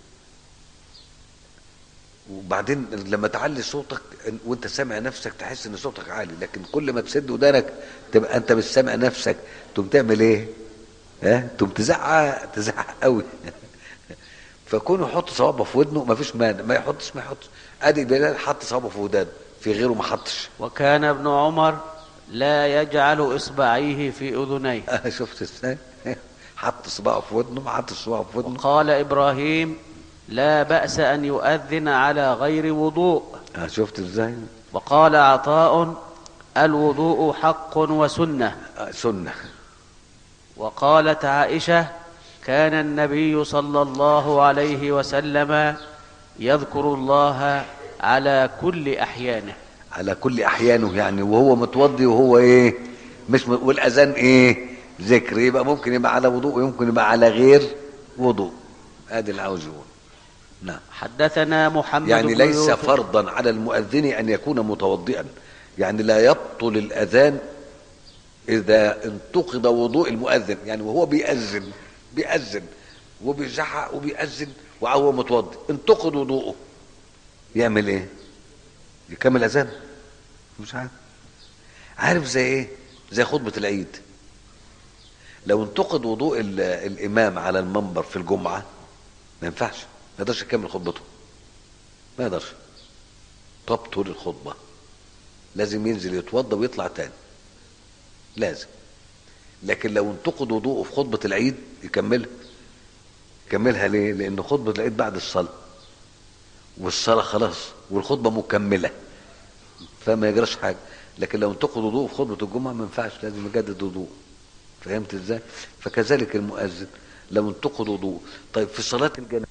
وبعدين لما تعلي صوتك وانت سامع نفسك تحس ان صوتك عالي لكن كل ما تسد ودانك تبقى انت مش سامع نفسك تقوم تعمل ايه ها تقوم تزعق تزعق قوي فكونه يحط صوابه في ودنه ما فيش مانع ما يحطش ما يحطش ادي بلال حط صوابه في ودانه في غيره ما حطش وكان ابن عمر لا يجعل إصبعيه في أذنيه آه، شفت ازاي حط صباعه في ودنه ما حطش صباعه في ودنه وقال إبراهيم لا بأس أن يؤذن على غير وضوء آه، شفت ازاي وقال عطاء الوضوء حق وسنة آه، سنه وقالت عائشة كان النبي صلى الله عليه وسلم يذكر الله على كل أحيانه على كل احيانه يعني وهو متوضي وهو ايه مش م... والاذان ايه ذكر يبقى ممكن يبقى على وضوء ويمكن يبقى على غير وضوء ادي اللي عاوز يقول نعم حدثنا محمد يعني بن ليس يوسف فرضا على المؤذن ان يكون متوضئا يعني لا يبطل الاذان اذا انتقض وضوء المؤذن يعني وهو بيأذن بيأذن وبيزعق وبيأذن وهو متوضئ انتقض وضوءه يعمل ايه يكمل اذان مش عارف عارف زي ايه زي خطبة العيد لو انتقد وضوء ال- الامام على المنبر في الجمعة ما ينفعش ما يقدرش يكمل خطبته ما يقدرش تبطل الخطبة لازم ينزل يتوضى ويطلع تاني لازم لكن لو انتقد وضوءه في خطبة العيد يكملها يكملها ليه؟ لأن خطبة العيد بعد الصلاة والصلاة خلاص والخطبة مكملة فما يجراش حاجة لكن لو انتقد وضوءه في خطبة الجمعة ما ينفعش لازم يجدد وضوء فهمت ازاي؟ فكذلك المؤذن لو انتقد وضوءه طيب في صلاة الجنازة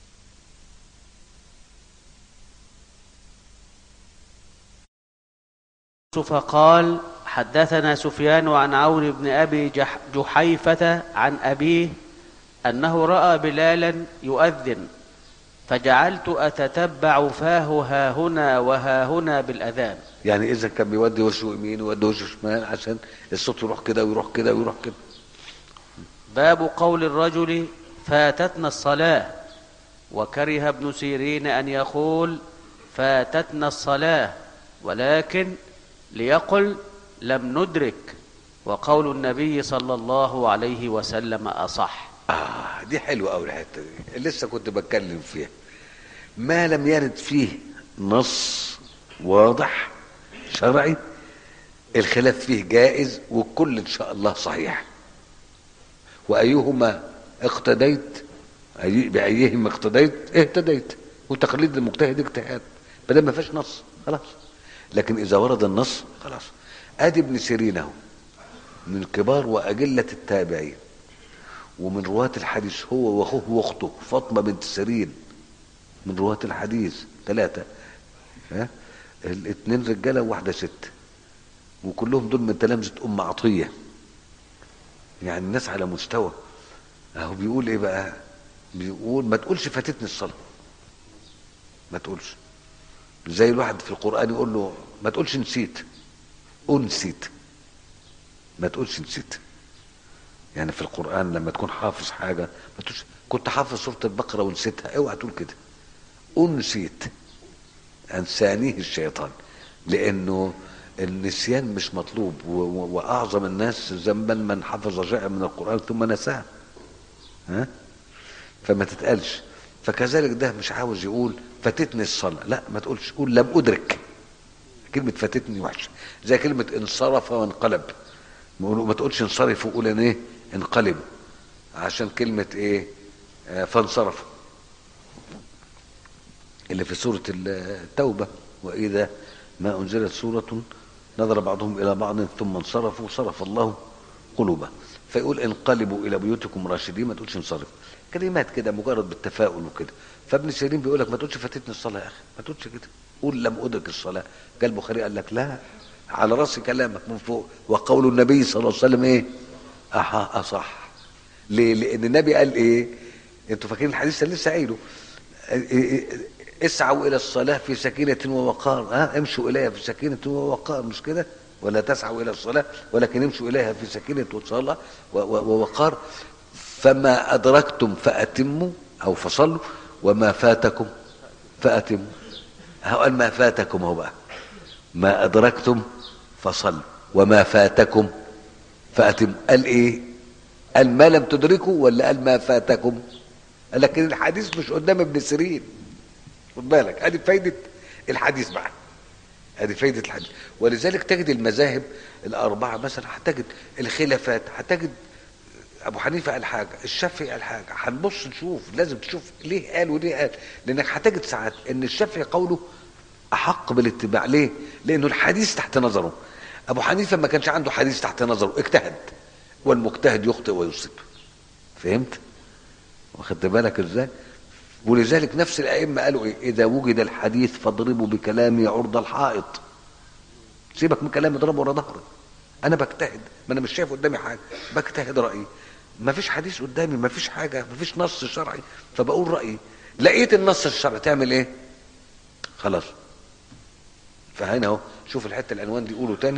يوسف قال حدثنا سفيان عن عون بن أبي جح جحيفة عن أبيه أنه رأى بلالا يؤذن فجعلت أتتبع فاه ها هنا وها هنا بالأذان يعني اذا كان بيودي وشه يمين ويودي وشه شمال عشان الصوت يروح كده ويروح كده ويروح كده باب قول الرجل فاتتنا الصلاة وكره ابن سيرين أن يقول فاتتنا الصلاة ولكن ليقل لم ندرك وقول النبي صلى الله عليه وسلم أصح آه دي حلوة أوي الحتة دي لسه كنت بتكلم فيها ما لم يرد فيه نص واضح شرعي الخلاف فيه جائز والكل إن شاء الله صحيح وأيهما اقتديت أي- بأيهم اقتديت اهتديت وتقليد المجتهد اجتهاد ما دام ما فيش نص خلاص لكن إذا ورد النص خلاص آدي ابن سيرين أهو من كبار وأجلة التابعين ومن رواة الحديث هو واخوه واخته فاطمه بنت سيرين من رواة الحديث ثلاثة ها الاثنين رجاله وواحده ست وكلهم دول من تلامذة ام عطيه يعني الناس على مستوى اهو بيقول ايه بقى بيقول ما تقولش فاتتني الصلاه ما تقولش زي الواحد في القران يقول له ما تقولش نسيت قول نسيت ما تقولش نسيت يعني في القرآن لما تكون حافظ حاجة ما تقولش كنت حافظ سورة البقرة ونسيتها اوعى تقول كده أنسيت أنسانيه الشيطان لأنه النسيان مش مطلوب و- و- وأعظم الناس ذنبا من حفظ شيئا من القرآن ثم نساه ها فما تتقالش فكذلك ده مش عاوز يقول فاتتني الصلاة لا ما تقولش قول لم أدرك كلمة فاتتني وحشة زي كلمة انصرف وانقلب ما ما تقولش انصرف وقول ان ايه انقلب عشان كلمة ايه آه فانصرف اللي في سورة التوبة وإذا ما أنزلت سورة نظر بعضهم إلى بعض ثم انصرفوا صرف الله قلوبه فيقول انقلبوا إلى بيوتكم راشدين ما تقولش انصرف كلمات كده مجرد بالتفاؤل وكده فابن سيرين بيقول لك ما تقولش فاتتني الصلاة يا أخي ما تقولش كده قول لم أدرك الصلاة قال البخاري قال لك لا على رأس كلامك من فوق وقول النبي صلى الله عليه وسلم إيه أحا أصح ليه لان النبي قال ايه انتوا فاكرين الحديث اللي لسه قايله اسعوا الى الصلاه في سكينه ووقار ها امشوا اليها في سكينه ووقار مش كده ولا تسعوا الى الصلاه ولكن امشوا اليها في سكينه وصلاه و- و- ووقار فما ادركتم فاتموا او فصلوا وما فاتكم فاتموا هو قال ما فاتكم هو بقى ما ادركتم فصلوا وما فاتكم فاتموا قال ايه قال ما لم تدركوا ولا قال ما فاتكم قال لكن الحديث مش قدام ابن سيرين خد بالك ادي فايده الحديث بقى ادي فايده الحديث ولذلك تجد المذاهب الاربعه مثلا هتجد الخلافات هتجد ابو حنيفه قال حاجه الشافعي قال حاجه هنبص نشوف لازم تشوف ليه قال وليه قال لانك هتجد ساعات ان الشافعي قوله احق بالاتباع ليه لانه الحديث تحت نظره ابو حنيفه ما كانش عنده حديث تحت نظره اجتهد والمجتهد يخطئ ويصيب فهمت واخدت بالك ازاي ولذلك نفس الائمه قالوا ايه اذا وجد الحديث فاضربوا بكلامي عرض الحائط سيبك من كلام اضربه ورا ظهري انا بجتهد ما انا مش شايف قدامي حاجه بجتهد رايي ما فيش حديث قدامي ما فيش حاجه ما فيش نص شرعي فبقول رايي لقيت النص الشرعي تعمل ايه خلاص فهنا اهو شوف الحته العنوان دي قوله تاني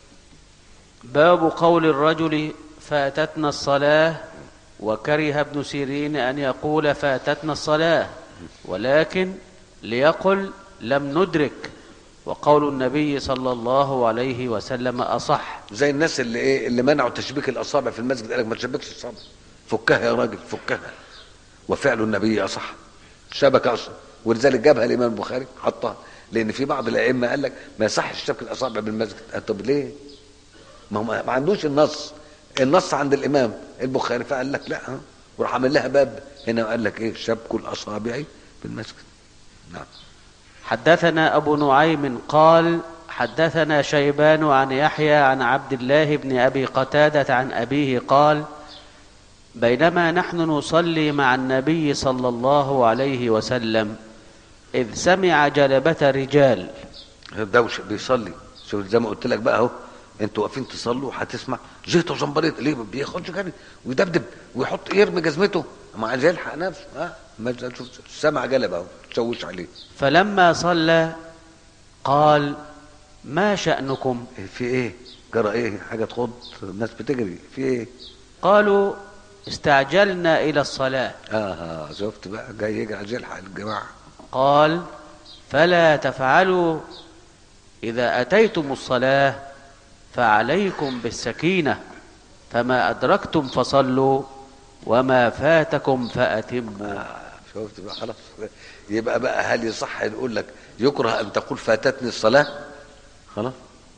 باب قول الرجل فاتتنا الصلاة وكره ابن سيرين أن يقول فاتتنا الصلاة ولكن ليقل لم ندرك وقول النبي صلى الله عليه وسلم أصح زي الناس اللي ايه اللي منعوا تشبيك الاصابع في المسجد قال لك ما تشبكش الصابع فكها يا راجل فكها وفعل النبي اصح شبكه اصلا ولذلك جابها الامام البخاري حطها لان في بعض الائمه قال لك ما يصحش شبك الاصابع بالمسجد قال طب ليه؟ ما هو ما عندوش النص النص عند الامام البخاري فقال لك لا ها. وراح عامل لها باب هنا قال لك ايه شبك الاصابع بالمسجد نعم حدثنا أبو نعيم قال حدثنا شيبان عن يحيى عن عبد الله بن أبي قتادة عن أبيه قال بينما نحن نصلي مع النبي صلى الله عليه وسلم إذ سمع جلبة رجال دوشه بيصلي شوف زي ما قلت لك بقى اهو انتوا واقفين تصلوا هتسمع زيت وزنبريط ليه بياخدش جري ويدبدب ويحط يرمي جزمته ما عايز يلحق نفسه ها ما شوف سمع جلب اهو تشوش عليه فلما صلى قال ما شأنكم إيه في ايه جرى ايه حاجه تخض الناس بتجري في ايه قالوا استعجلنا إلى الصلاة اه شفت بقى جاي يجري عايز يلحق الجماعه قال فلا تفعلوا اذا اتيتم الصلاه فعليكم بالسكينه فما ادركتم فصلوا وما فاتكم فاتموا آه شفت بقى خلاص يبقى بقى هل يصح نقول لك يكره ان تقول فاتتني الصلاه خلاص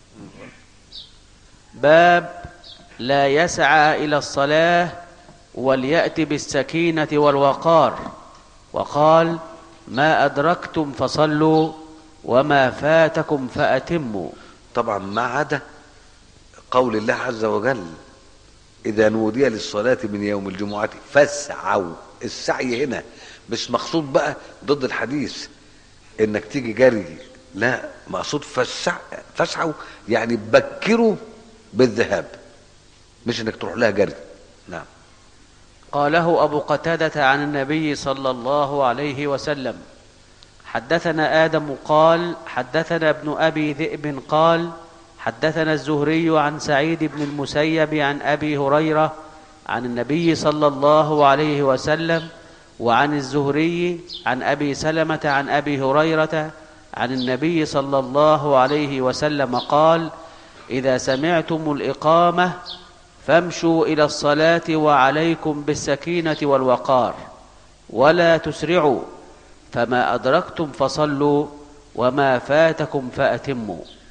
باب لا يسعى الى الصلاه وليات بالسكينه والوقار وقال ما ادركتم فصلوا وما فاتكم فاتموا طبعا ما عدا قول الله عز وجل إذا نودي للصلاة من يوم الجمعة فاسعوا السعي هنا مش مقصود بقى ضد الحديث انك تيجي جري لا مقصود فسع فاسعوا يعني بكروا بالذهاب مش انك تروح لها جري نعم قاله أبو قتادة عن النبي صلى الله عليه وسلم حدثنا آدم قال حدثنا ابن أبي ذئب قال حدثنا الزهري عن سعيد بن المسيب عن أبي هريرة عن النبي صلى الله عليه وسلم وعن الزهري عن أبي سلمة عن أبي هريرة عن النبي صلى الله عليه وسلم قال إذا سمعتم الإقامة فامشوا الى الصلاه وعليكم بالسكينه والوقار ولا تسرعوا فما ادركتم فصلوا وما فاتكم فاتموا